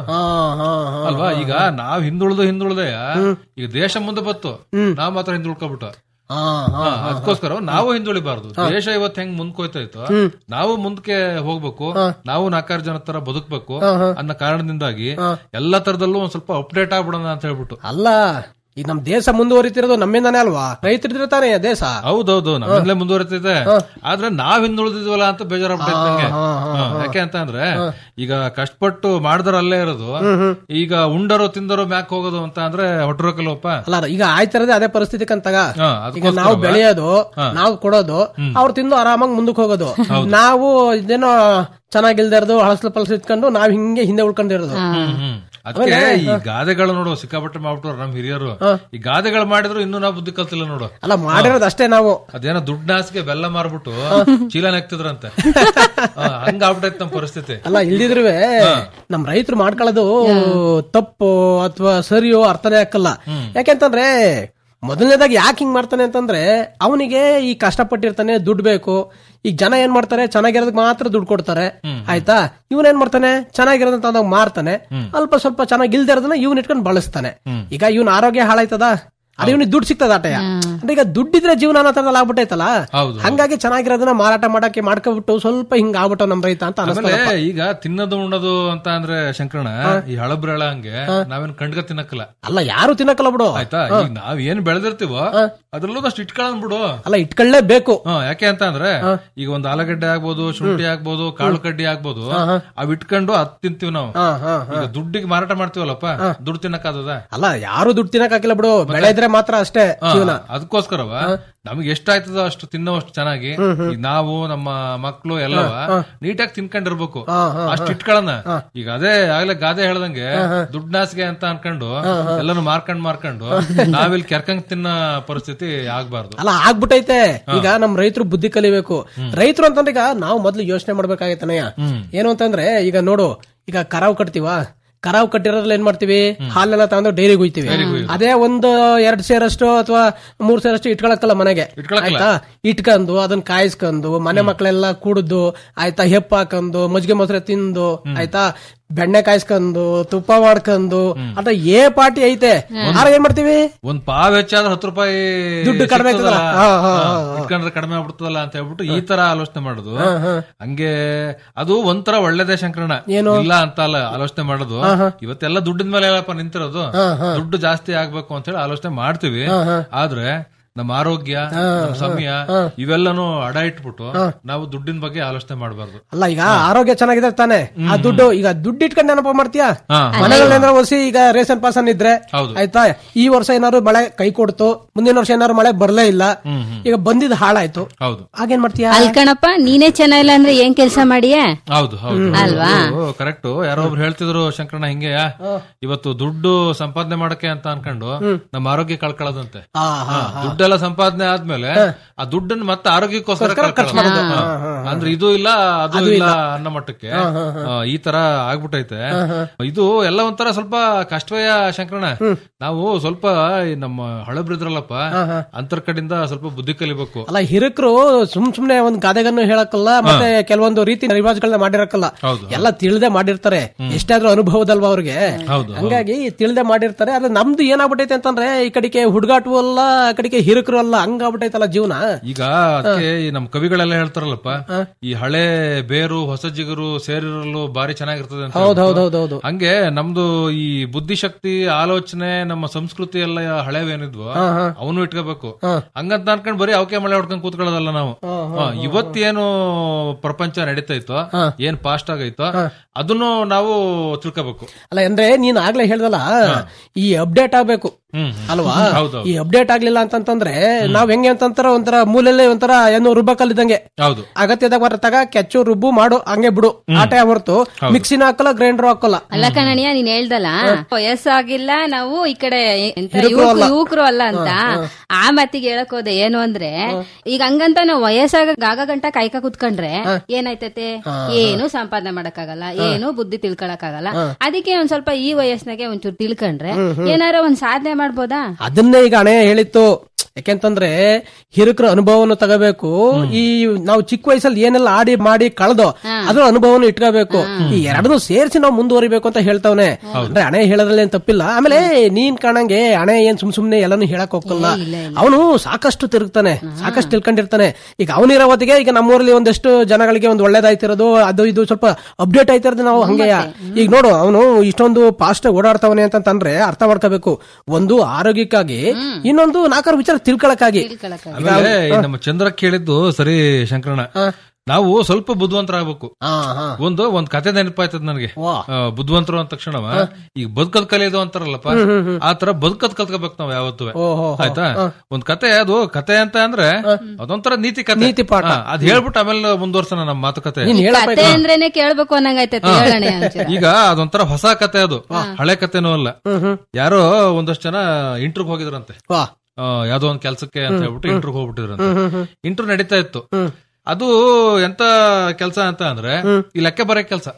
ಅಲ್ವಾ ಈಗ ನಾವ್ ಹಿಂದುಳ್ದು ಹಿಂದುಳ್ದೆ ಈಗ ದೇಶ ಮುಂದೆ ಬತ್ತು ನಾವ್ ಮಾತ್ರ ಹಿಂದುಳ್ಕೊಬಿಟ್ಟು ಅದಕ್ಕೋಸ್ಕರ ನಾವು ಹಿಂದುಳಿಬಾರ್ದು ದೇಶ ಇವತ್ತು ಹೆಂಗ್ ಮುಂದ್ಕೋಯ್ತಾ ಇತ್ತು ನಾವು ಮುಂದಕ್ಕೆ ಹೋಗ್ಬೇಕು ನಾವು ನಾಲ್ಕಾರು ಜನ ತರ ಬದುಕ್ಬೇಕು ಅನ್ನೋ ಕಾರಣದಿಂದಾಗಿ ಎಲ್ಲಾ ತರದಲ್ಲೂ ಒಂದ್ ಸ್ವಲ್ಪ ಅಪ್ಡೇಟ್ ಆಗ್ಬಿಡೋಣ ಅಂತ ಹೇಳ್ಬಿಟ್ಟು ಅಲ್ಲ ಈಗ ನಮ್ ದೇಶ ಮುಂದುವರಿತಿರೋದು ನಮ್ಮಿಂದಾನೇ ಅಲ್ವಾ ರೈತರಿದ್ರೆ ತಾನೇ ದೇಶ ಹೌದೌದು ನಮ್ಮಿಂದಲೇ ಮುಂದುವರಿತೈತೆ ಆದ್ರೆ ನಾವ್ ಹಿಂದುಳಿದಿದ್ವಲ್ಲ ಅಂತ ಬೇಜಾರಾಗ್ಬಿಟ್ಟೈತೆ ನಂಗೆ ಹಾ, ಹಾ, ಹಾ, ಯಾಕೆ ಅಂತ ಅಂದ್ರೆ ಈಗ ಕಷ್ಟಪಟ್ಟು ಮಾಡಿದ್ರ ಅಲ್ಲೇ ಇರೋದು ಈಗ ಉಂಡರು ತಿಂದರು ಮ್ಯಾಕ್ ಹೋಗೋದು ಅಂತ ಅಂದ್ರೆ ಹೊಟ್ಟರೋಕಲ್ವಪ್ಪ ಅಲ್ಲ ಈಗ ಆಯ್ತಿರೋದೇ ಅದೇ ಪರಿಸ್ಥಿತಿ ಕಂತಾಗ ಹಾ, ಈಗ ಅದಕ್ಕೋಸ್ಕರ ನಾವು ಬೆಳೆಯೋದು ಹಾ. ನಾವು ಕೊಡೋದು ಅವ್ರು ತಿಂದು ಆರಾಮಾಗಿ ಮುಂದಕ್ಕೆ ಹೋಗೋದು ನಾವು ಇದೇನೋ ಚೆನ್ನಾಗಿಲ್ದೇ ಇರೋದು ಹಳಸಲು ಪಳಸಲು ಇಟ್ಕೊಂಡು ನಾವ್ ಹಿಂಗೆ ಹಿಂದೆ ಉಳ್ಕೊಂಡಿರೋದು ಅದಕ್ಕೆ ಈ ಗಾದೆಗಳು ನೋಡು ಸಿಕ್ಕಾಪಟ್ಟೆ ಮಾಡ್ಬಿಟ್ರು ನಮ್ ಹಿರಿಯರು ಈ ಗಾದೆಗಳು ಮಾಡಿದ್ರು ಇನ್ನೂ ನಾವು ಬುದ್ಧಿ ಕಲ್ತಿಲ್ಲ ನೋಡು ಅಲ್ಲ ಮಾಡಿರೋದು ಅಷ್ಟೇ ನಾವು ಅದೇನೋ ದುಡ್ಡು ಹಾಸಿಗೆ ಬೆಲ್ಲ ಮಾರ್ಬಿಟ್ಟು ಚೀಲ ನೆಕ್ತಿದ್ರಂತೆ ಹಂಗ ಆಗ್ಬಿಟ್ಟೈತೆ ನಮ್ ಪರಿಸ್ಥಿತಿ ಅಲ್ಲ ಇಲ್ದಿದ್ರು ನಮ್ ರೈತರು ಮಾಡ್ಕೊಳ್ಳೋದು ತಪ್ಪು ಅಥವಾ ಸರಿಯೋ ಅರ್ಥನೇ ಹಾಕಲ್ಲ ಯಾಕೆಂತಂದ್ರೆ ಮೊದಲನೇದಾಗಿ ಯಾಕೆ ಹಿಂಗ್ ಮಾಡ್ತಾನೆ ಅಂತಂದ್ರೆ ಅವನಿಗೆ ಈ ಕಷ್ಟಪಟ್ಟಿರ್ತಾನೆ ದುಡ್ಡು ಬೇಕು ಈಗ ಜನ ಏನ್ ಮಾಡ್ತಾರೆ ಚೆನ್ನಾಗಿರೋದಕ್ಕೆ ಮಾತ್ರ ದುಡ್ಡು ಕೊಡ್ತಾರೆ ಆಯ್ತಾ ಇವನ್ ಏನ್ ಮಾಡ್ತಾನೆ ಚೆನ್ನಾಗಿರೋದಂತ ಅಂದಾಗ ಮಾರ್ತಾನೆ ಅಲ್ಪ ಸ್ವಲ್ಪ ಚೆನ್ನಾಗಿ ಇಲ್ದಿರೋದನ್ನ ಇವ್ನ ಇಟ್ಕೊಂಡು ಬಳಸ್ತಾನೆ ಈಗ ಇವನ್ ಆರೋಗ್ಯ ಹಾಳಾಯ್ತದ ಅದು ಇವನಿಗೆ ದುಡ್ಡು ಸಿಗ್ತದ ಆಟಯ ಅಂದ್ರೆ ಈಗ ದುಡ್ಡಿದ್ರೆ ಜೀವನ ಅನ್ನೋ ತರದಲ್ಲಿ ಆಗ್ಬಿಟ್ಟೈತಲ್ಲ ಹೌದು. ಹಂಗಾಗಿ ಚೆನ್ನಾಗಿರೋದನ್ನ ಮಾರಾಟ ಮಾಡಕ್ಕೆ ಮಾಡ್ಕೊಬಿಟ್ಟು ಸ್ವಲ್ಪ ಹಿಂಗ ಆಗ್ಬಿಟ್ಟು ನಮ್ ರೈತ ಅಂತ ಆಮೇಲೆ ಅನಿಸ್ತದೆ ಈಗ ತಿನ್ನೋದು ಉಣ್ಣೋದು ಅಂತ ಅಂದ್ರೆ ಶಂಕರಣ ಈ ಹಳಬ್ರಳ ಹಂಗೆ ನಾವೇನ್ ಕಂಡ್ಗ ತಿನ್ನಕ್ಕಲ್ಲ ಅಲ್ಲ ಯಾರು ತಿನ್ನಕ್ಕಲ್ಲ ಬಿಡು ಆಯ್ತಾ ಈಗ ನಾವ್ ಏನ್ ಬೆಳೆದಿರ್ತೀವೋ ಅದ್ರಲ್ಲೂ ಅಷ್ಟು ಇಟ್ಕೊಳ್ಳೋದ್ ಬಿಡು ಅಲ್ಲ ಇಟ್ಕೊಳ್ಳೇಬೇಕು ಹಾ ಯಾಕೆ ಅಂತ ಅಂದ್ರೆ ಈಗ ಒಂದ್ ಆಲೂಗಡ್ಡೆ ಆಗ್ಬೋದು ಶುಂಠಿ ಆಗ್ಬೋದು ಕಾಳು ಕಡ್ಡಿ ಆಗ್ಬೋದು ಅವ್ ಇಟ್ಕೊಂಡು ಅದ್ ತಿಂತೀವಿ ನಾವು ಈಗ ದುಡ್ಡಿಗೆ ಮಾರಾಟ ಮಾಡ್ತೀವಲ್ಲಪ್ಪ ದುಡ್ಡು ತಿನ್ನಕ್ಕಾದದ ಅಲ್ಲ ಯಾರು ದುಡ್ಡು ತಿನ್ನಕ್ ಹಾಕಿಲ್ಲ ಬಿಡು ಬೆಳೆ ಇದ್ರೆ ಮಾತ್ರ ಅಷ್ಟೇ ಜೀವನ ಅದಕ್ಕೋಸ್ಕರವ ನಮ್ಗೆ ಎಷ್ಟಾಯ್ತದೋ ಅಷ್ಟು ತಿನ್ನೋ ಅಷ್ಟು ಚೆನ್ನಾಗಿ ಈಗ ನಾವು ನಮ್ಮ ಮಕ್ಳು ಎಲ್ಲವ ನೀಟಾಗಿ ತಿನ್ಕೊಂಡಿರ್ಬೇಕು ಅಷ್ಟು ಇಟ್ಕೊಳ್ಳೋಣ ಈಗ ಅದೇ ಆಗ್ಲೇ ಗಾದೆ ಹೇಳ್ದಂಗೆ ದುಡ್ಡಾಸಿಗೆ ಅಂತ ಅನ್ಕೊಂಡು ಎಲ್ಲಾನು ಮಾರ್ಕೊಂಡ್ ಮಾರ್ಕೊಂಡು ನಾವಿಲ್ಲಿ ಕೆರ್ಕಂಗ್ ತಿನ್ನೋ ಪರಿಸ್ಥಿತಿ ಆಗ್ಬಾರ್ದು ಅಲ್ಲ ಆಗ್ಬಿಟ್ಟೈತೆ ಈಗ ನಮ್ ರೈತರು ಬುದ್ಧಿ ಕಲಿಬೇಕು ರೈತರು ಅಂತಂದ್ರೆ ಈಗ ನಾವು ಮೊದ್ಲು ಯೋಚನೆ ಮಾಡ್ಬೇಕಾಗೈತನಯ್ಯ ಏನು ಅಂತಂದ್ರೆ ಈಗ ನೋಡು ಈಗ ಕರಾವ್ ಕಟ್ತೀವ ಕರಾವ್ ಕಟ್ಟಿರೋದ್ರಲ್ಲಿ ಏನ್ ಮಾಡ್ತೀವಿ ಹಾಲೆಲ್ಲ ತಗೊಂಡು ಡೈರಿಗೆ ಹೋಯ್ತಿವಿ ಅದೇ ಒಂದು ಎರಡ್ ಸೇರಷ್ಟು ಅಥವಾ ಮೂರ್ ಸೇರಷ್ಟು ಇಟ್ಕೊಳಕ್ಕಲ್ಲ ಮನೆಗೆ ಆಯ್ತಾ ಇಟ್ಕೊಂಡು ಅದನ್ನ ಕಾಯಿಸ್ಕೊಂಡು ಮನೆ ಮಕ್ಕಳೆಲ್ಲ ಕುಡ್ದು ಆಯ್ತಾ ಹೆಪ್ಪ ಹಾಕೊಂಡು ಮಜ್ಜಿಗೆ ಮೊಸರೆ ತಿಂದು ಆಯ್ತಾ ಬೆಣ್ಣೆ ಕಾಯಿಸ್ಕೊಂಡು ತುಪ್ಪ ಮಾಡ್ಕೊಂಡು ಅದ ಏ ಪಾರ್ಟಿ ಐತೆ ಆಗ ಏನ್ ಮಾಡ್ತೀವಿ ಒಂದ್ ಪಾವ್ ಹೆಚ್ಚಾದ್ರೆ ಹತ್ತು ರೂಪಾಯಿ ದುಡ್ಡು ಕಡಿಮೆ ಸಿಗ್ತದಲ್ಲ, ಆಗ್ತದಲ್ಲ? ಹಾ, ಹಾ, ಹಾ, ಹಾ. ಇಟ್ಕೊಂಡ್ರೆ ಕಡಿಮೆ ಆಗ್ಬಿಡ್ತದಲ್ಲ ಅಂತ ಹೇಳ್ಬಿಟ್ಟು ಈ ತರ ಆಲೋಚನೆ ಮಾಡುದು ಹಂಗೆ ಅದು ಒಂಥರ ಒಳ್ಳೇದೇ ಶಂಕರಣ ಇಲ್ಲ ಅಂತ ಅಲ್ಲ ಆಲೋಚನೆ ಮಾಡೋದು ಇವತ್ತೆಲ್ಲ ದುಡ್ಡಿನ ಮೇಲೆ ಎಲ್ಲಪ್ಪ ನಿಂತಿರೋದು ದುಡ್ಡು ಜಾಸ್ತಿ ಆಗ್ಬೇಕು ಅಂತ ಹೇಳಿ ಆಲೋಚನೆ ಮಾಡ್ತೀವಿ ಆದ್ರೆ ನಮ್ಮ ಆರೋಗ್ಯ ನಮ್ಮ ಸಮಯ ಇವೆಲ್ಲನೂ ಅಡ ಇಟ್ಬಿಟ್ಟು ನಾವು ದುಡ್ಡಿನ ಬಗ್ಗೆ ಆಲೋಚನೆ ಮಾಡಬಾರ್ದು ಅಲ್ಲ ಈಗ ಆರೋಗ್ಯ ಚೆನ್ನಾಗಿದೆ ತಾನೆ ಆ ದುಡ್ಡು ಈಗ ದುಡ್ಡು ಇಟ್ಕೊಂಡು ನೆನಪ ಮಾಡ್ತೀಯಾ ಹಾ. ಮನೆಗಳಲ್ಲಿ ಏನಾದ್ರು ಒಸಿ ಈಗ ರೇಷನ್ ಪಾಸನ್ ಇದ್ರೆ ಹೌದು. ಆಯ್ತಾ ಈ ವರ್ಷ ಏನಾದ್ರು ಮಳೆ ಕೈ ಕೊಡ್ತು ಮುಂದಿನ ವರ್ಷ ಏನಾದ್ರು ಮಳೆ ಬರ್ಲೇ ಇಲ್ಲ ಈಗ ಬಂದಿದ್ ಹಾಳಾಯ್ತು ಹೌದು ಆಗೇನ್ ಮಾಡ್ತೀಯಾ ಅಲ್ ಕಣಪ್ಪ ನೀನೇ ಚೆನ್ನಾಗಿಲ್ಲ ಅಂದ್ರೆ ಏನ್ ಕೆಲ್ಸ ಮಾಡಿಯೇ ಹೌದು ಹೌದು ಅಲ್ವಾ? ಕರೆಕ್ಟ್ ಯಾರೋ ಒಬ್ರು ಹೇಳ್ತಿದ್ರು ಶಂಕರಣ್ಣ ಹಿಂಗೆ ಇವತ್ತು ದುಡ್ಡು ಸಂಪಾದನೆ ಮಾಡಕ್ಕೆ ಅಂತ ಅನ್ಕೊಂಡು ನಮ್ಮ ಆರೋಗ್ಯ ಕಳ್ಕೊಳ್ಳೋದಂತೆ ಆ, ಹಾ, ಹಾ, ದುಡ್ಡೆಲ್ಲ ಸಂಪಾದನೆ ಆದ್ಮೇಲೆ ಆ ದುಡ್ಡನ್ನ ಮತ್ತೆ ಆರೋಗ್ಯಕ್ಕೋಸ್ಕರ ಕಳ್ಕೊಳ್ಳೋದು. ಹಾ. ಅಂದ್ರೆ ಇದು ಇಲ್ಲ ಅದು ಇಲ್ಲ ಅನ್ನೋ ಮಟ್ಟಕ್ಕೆ ಆ, ಈ ತರ ಆಗ್ಬಿಟ್ಟೈತೆ ಇದು ಎಲ್ಲ ಒಂಥರ ಸ್ವಲ್ಪ ಕಷ್ಟವೇ ಶಂಕರಣ್ಣ ನಾವು ಸ್ವಲ್ಪ ಈ ನಮ್ಮ ಹಳಬ್ರಿದ್ರಲ್ಲಪ್ಪ ಅಂತರ್ ಕಡೆಯಿಂದ ಸ್ವಲ್ಪ ಬುದ್ಧಿ ಕಲಿಬೇಕು ಅಲ್ಲ ಹಿರಕರು ಸುಮ್ ಸುಮ್ನೆ ಒಂದ್ ಗಾದೆಗನ್ನು ಹೇಳಕ್ಕಲ್ಲ ಮತ್ತೆ ಕೆಲವೊಂದು ರೀತಿ ರಿವಾಜ್ಗಳನ್ನ ಮಾಡಿರಕ್ಕಲ್ಲ ಹೌದು. ಎಲ್ಲ ತಿಳಿದೇ ಮಾಡಿರ್ತಾರೆ ಎಷ್ಟಾದ್ರೂ ಅನುಭವದಲ್ವಾ ಅವ್ರಿಗೆ ಹೌದು, ಹಂಗಾಗಿ ತಿಳಿದೇ ಮಾಡಿರ್ತಾರೆ ಆದ್ರೆ ನಮ್ದು ಏನಾಗ್ಬಿಟ್ಟೈತೆ ಅಂತಂದ್ರೆ ಈ ಕಡೆಗೆ ಹುಡುಗಾಟು ಅಲ್ಲ ಆ ಕಡೆಗೆ ಹಿರಕರು ಅಲ್ಲ ಹಂಗಾಗ್ಬಿಟ್ಟೈತಲ್ಲ ಜೀವನ ಈಗ ಅದಕ್ಕೆ ಈ ನಮ್ ಕವಿಗಳೆಲ್ಲ ಹೇಳ್ತಾರಲ್ಲಪ್ಪ ಈ ಹಳೆ ಬೇರು ಹೊಸ ಜಿಗುರು ಸೇರಿರಲು ಬಾರಿ ಚೆನ್ನಾಗಿರ್ತದೆ ಅಂತ ಹೌದ್ ಹೌದ್ ಹೇಳ್ಬಿಟ್ಟು. ಹೌದ್ ಹೌದು ಹಂಗೆ ನಮ್ದು ಈ ಬುದ್ಧಿಶಕ್ತಿ ಆಲೋಚನೆ ನಮ್ಮ ಸಂಸ್ಕೃತಿ ಎಲ್ಲ ಹಳೆವೇನಿದ್ವು ಅವನು ಇಟ್ಕೋಬೇಕು ಹಂಗಂತ ಅನ್ಕೊಂಡ್ ಬರೀ ಅವಕೆ ಮಳೆ ಹೊಡ್ಕೊಂಡ್ ಕೂತ್ಕೊಳ್ಳೋದಲ್ಲ ನಾವು ಹಾ, ಇವತ್ತೇನು ಪ್ರಪಂಚ ನಡೀತೈತೋ ಏನ್ ಫಾಸ್ಟ್ ಆಗೈತೋ ಅದನ್ನು ನಾವು ತಿಳ್ಕೋಬೇಕು ಅಲ್ಲ ಅಂದ್ರೆ ನೀನ್ ಆಗ್ಲೇ ಹೇಳ್ದಲ್ಲ ಈ ಅಪ್ಡೇಟ್ ಆಗ್ಬೇಕು ಹ್ಮ್. ಅಲ್ವಾ ಹೌದೌದು. ಈ ಅಪ್ಡೇಟ್ ಆಗ್ಲಿಲ್ಲ ಅಂತಂತಂದ್ರೆ ನಾವ್ ಹೆಂಗೆ ಅಂತಂತಾರ ಒಂಥರ ಮೂಲೆಲ್ಲೇ ಒಂಥರ ಏನು ರುಬ್ಬಕಲ್ಲಿದ್ದಂಗೆ ಹೌದು ಅಗತ್ಯದಾಗ ಬರ ತಗ ಕೆಚ್ಚು ರುಬ್ಬು ಮಾಡು ಹಂಗೆ ಬಿಡು ಆಟೆ ಹೊರತು ಮಿಕ್ಸಿನ ಹಾಕಲ್ಲ ಗ್ರೈಂಡರ್ ಹಾಕಲ್ಲ ಅಲ್ಲ ಕಣಣ್ಯ ನೀನ್ ಹೇಳ್ದಲ್ಲ ವಯಸ್ಸಾಗಿಲ್ಲ ನಾವು ಈ ಕಡೆ ಎಂತ ಹಿರುಕರು ಅಲ್ಲ. ಯುವಕರು ಯುವಕರು ಅಲ್ಲ ಅಂತ ಆ ಮತ್ತಿಗೆ ಹೇಳಕ್ ಹೋದೆ ಏನು ಅಂದ್ರೆ ಈಗ ಹಂಗಂತ ನಾವು ವಯಸ್ಸಾಗ ಆಗ ಗಂಟ ಕಾಯ್ಕ ಕುತ್ಕೊಂಡ್ರೆ ಏನಾಯ್ತತೆ ಏನು ಸಂಪಾದನೆ ಮಾಡಕ್ಕಾಗಲ್ಲ ಏನು ಬುದ್ಧಿ ತಿಳ್ಕೊಳಕ್ಕಾಗಲ್ಲ ಅದಕ್ಕೆ ಒಂದ್ ಸ್ವಲ್ಪ ಈ ವಯಸ್ಸಿನಾಗೆ ಒಂಚೂರು ತಿಳ್ಕೊಂಡ್ರೆ ಏನಾರ ಒಂದ್ ಸಾಧನೆ ಮಾಡ್ಬೋದಾ ಅದನ್ನೇ ಈಗ ಹಣೆ ಹೇಳಿತ್ತು ಯಾಕೆಂತಂದ್ರೆ ಹಿರಕರ ಅನುಭವವನ್ನು ತಗೋಬೇಕು ಈ ನಾವು ಚಿಕ್ಕ ವಯಸ್ಸಲ್ಲಿ ಏನೆಲ್ಲ ಆಡಿ ಮಾಡಿ ಕಳೆದೋ ಅದ್ರ ಅನುಭವವನ್ನು ಇಟ್ಕೋಬೇಕು ಈ ಎರಡನ್ನೂ ಸೇರಿಸಿ ನಾವು ಮುಂದುವರಿಬೇಕು ಅಂತ ಹೇಳ್ತಾವನೆ ಅಂದ್ರೆ ಹಣೆ ಹೇಳೋದ್ರಲ್ಲಿ ಏನ್ ತಪ್ಪಿಲ್ಲ ಆಮೇಲೆ ನೀನ್ ಕಾಣಂಗೆ ಹಣೆ ಏನ್ ಸುಮ್ ಸುಮ್ನೆ ಎಲ್ಲಾನು ಹೇಳಕ್ ಹೋಗಲ್ಲ ಅವನು ಸಾಕಷ್ಟು ತಿರುಗ್ತಾನೆ ಸಾಕಷ್ಟು ತಿಳ್ಕೊಂಡಿರ್ತಾನೆ ಈಗ ಅವನಿರೋ ಹೊತ್ತಿಗೆ ಈಗ ನಮ್ಮೂರಲ್ಲಿ ಒಂದಷ್ಟು ಜನಗಳಿಗೆ ಒಂದು ಒಳ್ಳೇದಾಯ್ತಿರೋದು ಅದು ಇದು ಸ್ವಲ್ಪ ಅಪ್ಡೇಟ್ ಆಯ್ತಿರೋದು ನಾವು ಹಂಗೆ ಈಗ ನೋಡು ಅವನು ಇಷ್ಟೊಂದು ಫಾಸ್ಟ್ ಓಡಾಡ್ತಾವನೆ ಅಂತಂದ್ರೆ ಅರ್ಥ ಮಾಡ್ಕೋಬೇಕು ಒಂದು ಆರೋಗ್ಯಕ್ಕಾಗಿ ಇನ್ನೊಂದು ನಾಲ್ಕಾರು ವಿಚಾರ ತಿಳ್ಕೊಳಕ್ಕಾಗಿ ಆಮೇಲೆ ಈ ನಮ್ಮ ಚಂದ್ರ ಕೇಳಿದ್ದು ಸರಿ ಶಂಕರಣ್ಣ ನಾವು ಸ್ವಲ್ಪ ಬುದ್ಧಿವಂತರಾಗಬೇಕು ಒಂದು ಒಂದ್ ಕತೆ ನೆನಪಾಯ್ತದ ನನಗೆ ಆ, ಬುದ್ಧಿವಂತರು ಅಂದ ತಕ್ಷಣವ ಈಗ ಬದುಕದ್ ಕಲಿಯೋದು ಅಂತಾರಲ್ಲಪ್ಪ ಹ್ಮ್, ಹ್ಮ್, ಹ್ಮ್. ಆ ತರ ಬದುಕದ್ ಕಲ್ತ್ಕೋಬೇಕು ನಾವ್ ಯಾವತ್ತೂ ಓಹೋ, ಆಯ್ತಾ ಹಾ. ಒಂದ್ ಕತೆ ಅದು ಕತೆ ಅಂತ ಅಂದ್ರೆ ಅದೊಂಥರ ನೀತಿ ಕತೆ ನೀತಿ ಪಾಠ. ಹಾ, ಅದ್ ಹೇಳ್ಬಿಟ್ಟು ಆಮೇಲೆ ಮುಂದುವರ್ಸೋಣ ನಮ್ಮ ಮಾತುಕತೆ ಕತೆ ಅಂದ್ರೇನೆ ಕೇಳ್ಬೇಕು ಅನ್ನಂಗಾಯ್ತೈತೆ ಹೇಳೋಣ ಒಂಚೂರು. ಈಗ ಅದೊಂಥರ ಹೊಸ ಕತೆ ಅದು ಹಳೆ ಕತೆನೂ ಅಲ್ಲ ಯಾರೋ ಒಂದಷ್ಟು ಜನ ಇಂಟ್ರ್ಗ್ ಹೋಗಿದ್ರಂತೆ ವಾ. ಆ, ಯಾವ್ದೋ ಒಂದ್ ಕೆಲ್ಸಕ್ಕೆ ಅಂತ ಹೇಳ್ಬಿಟ್ಟು ಇಂಟ್ರ್ಗ್ ಹೋಗ್ಬಿಟ್ಟಿದ್ರಂತೆ ಹ್ಮ್, ಹ್ಮ್, ಹ್ಮ್. ಇಂಟ್ರ್ ನಡೀತಾ ಇತ್ತು ಅದು ಎಂತ ಕೆಲ್ಸ ಅಂತ ಅಂದ್ರೆ ಈ ಲೆಕ್ಕ ಬರೋ ಕೆಲ್ಸ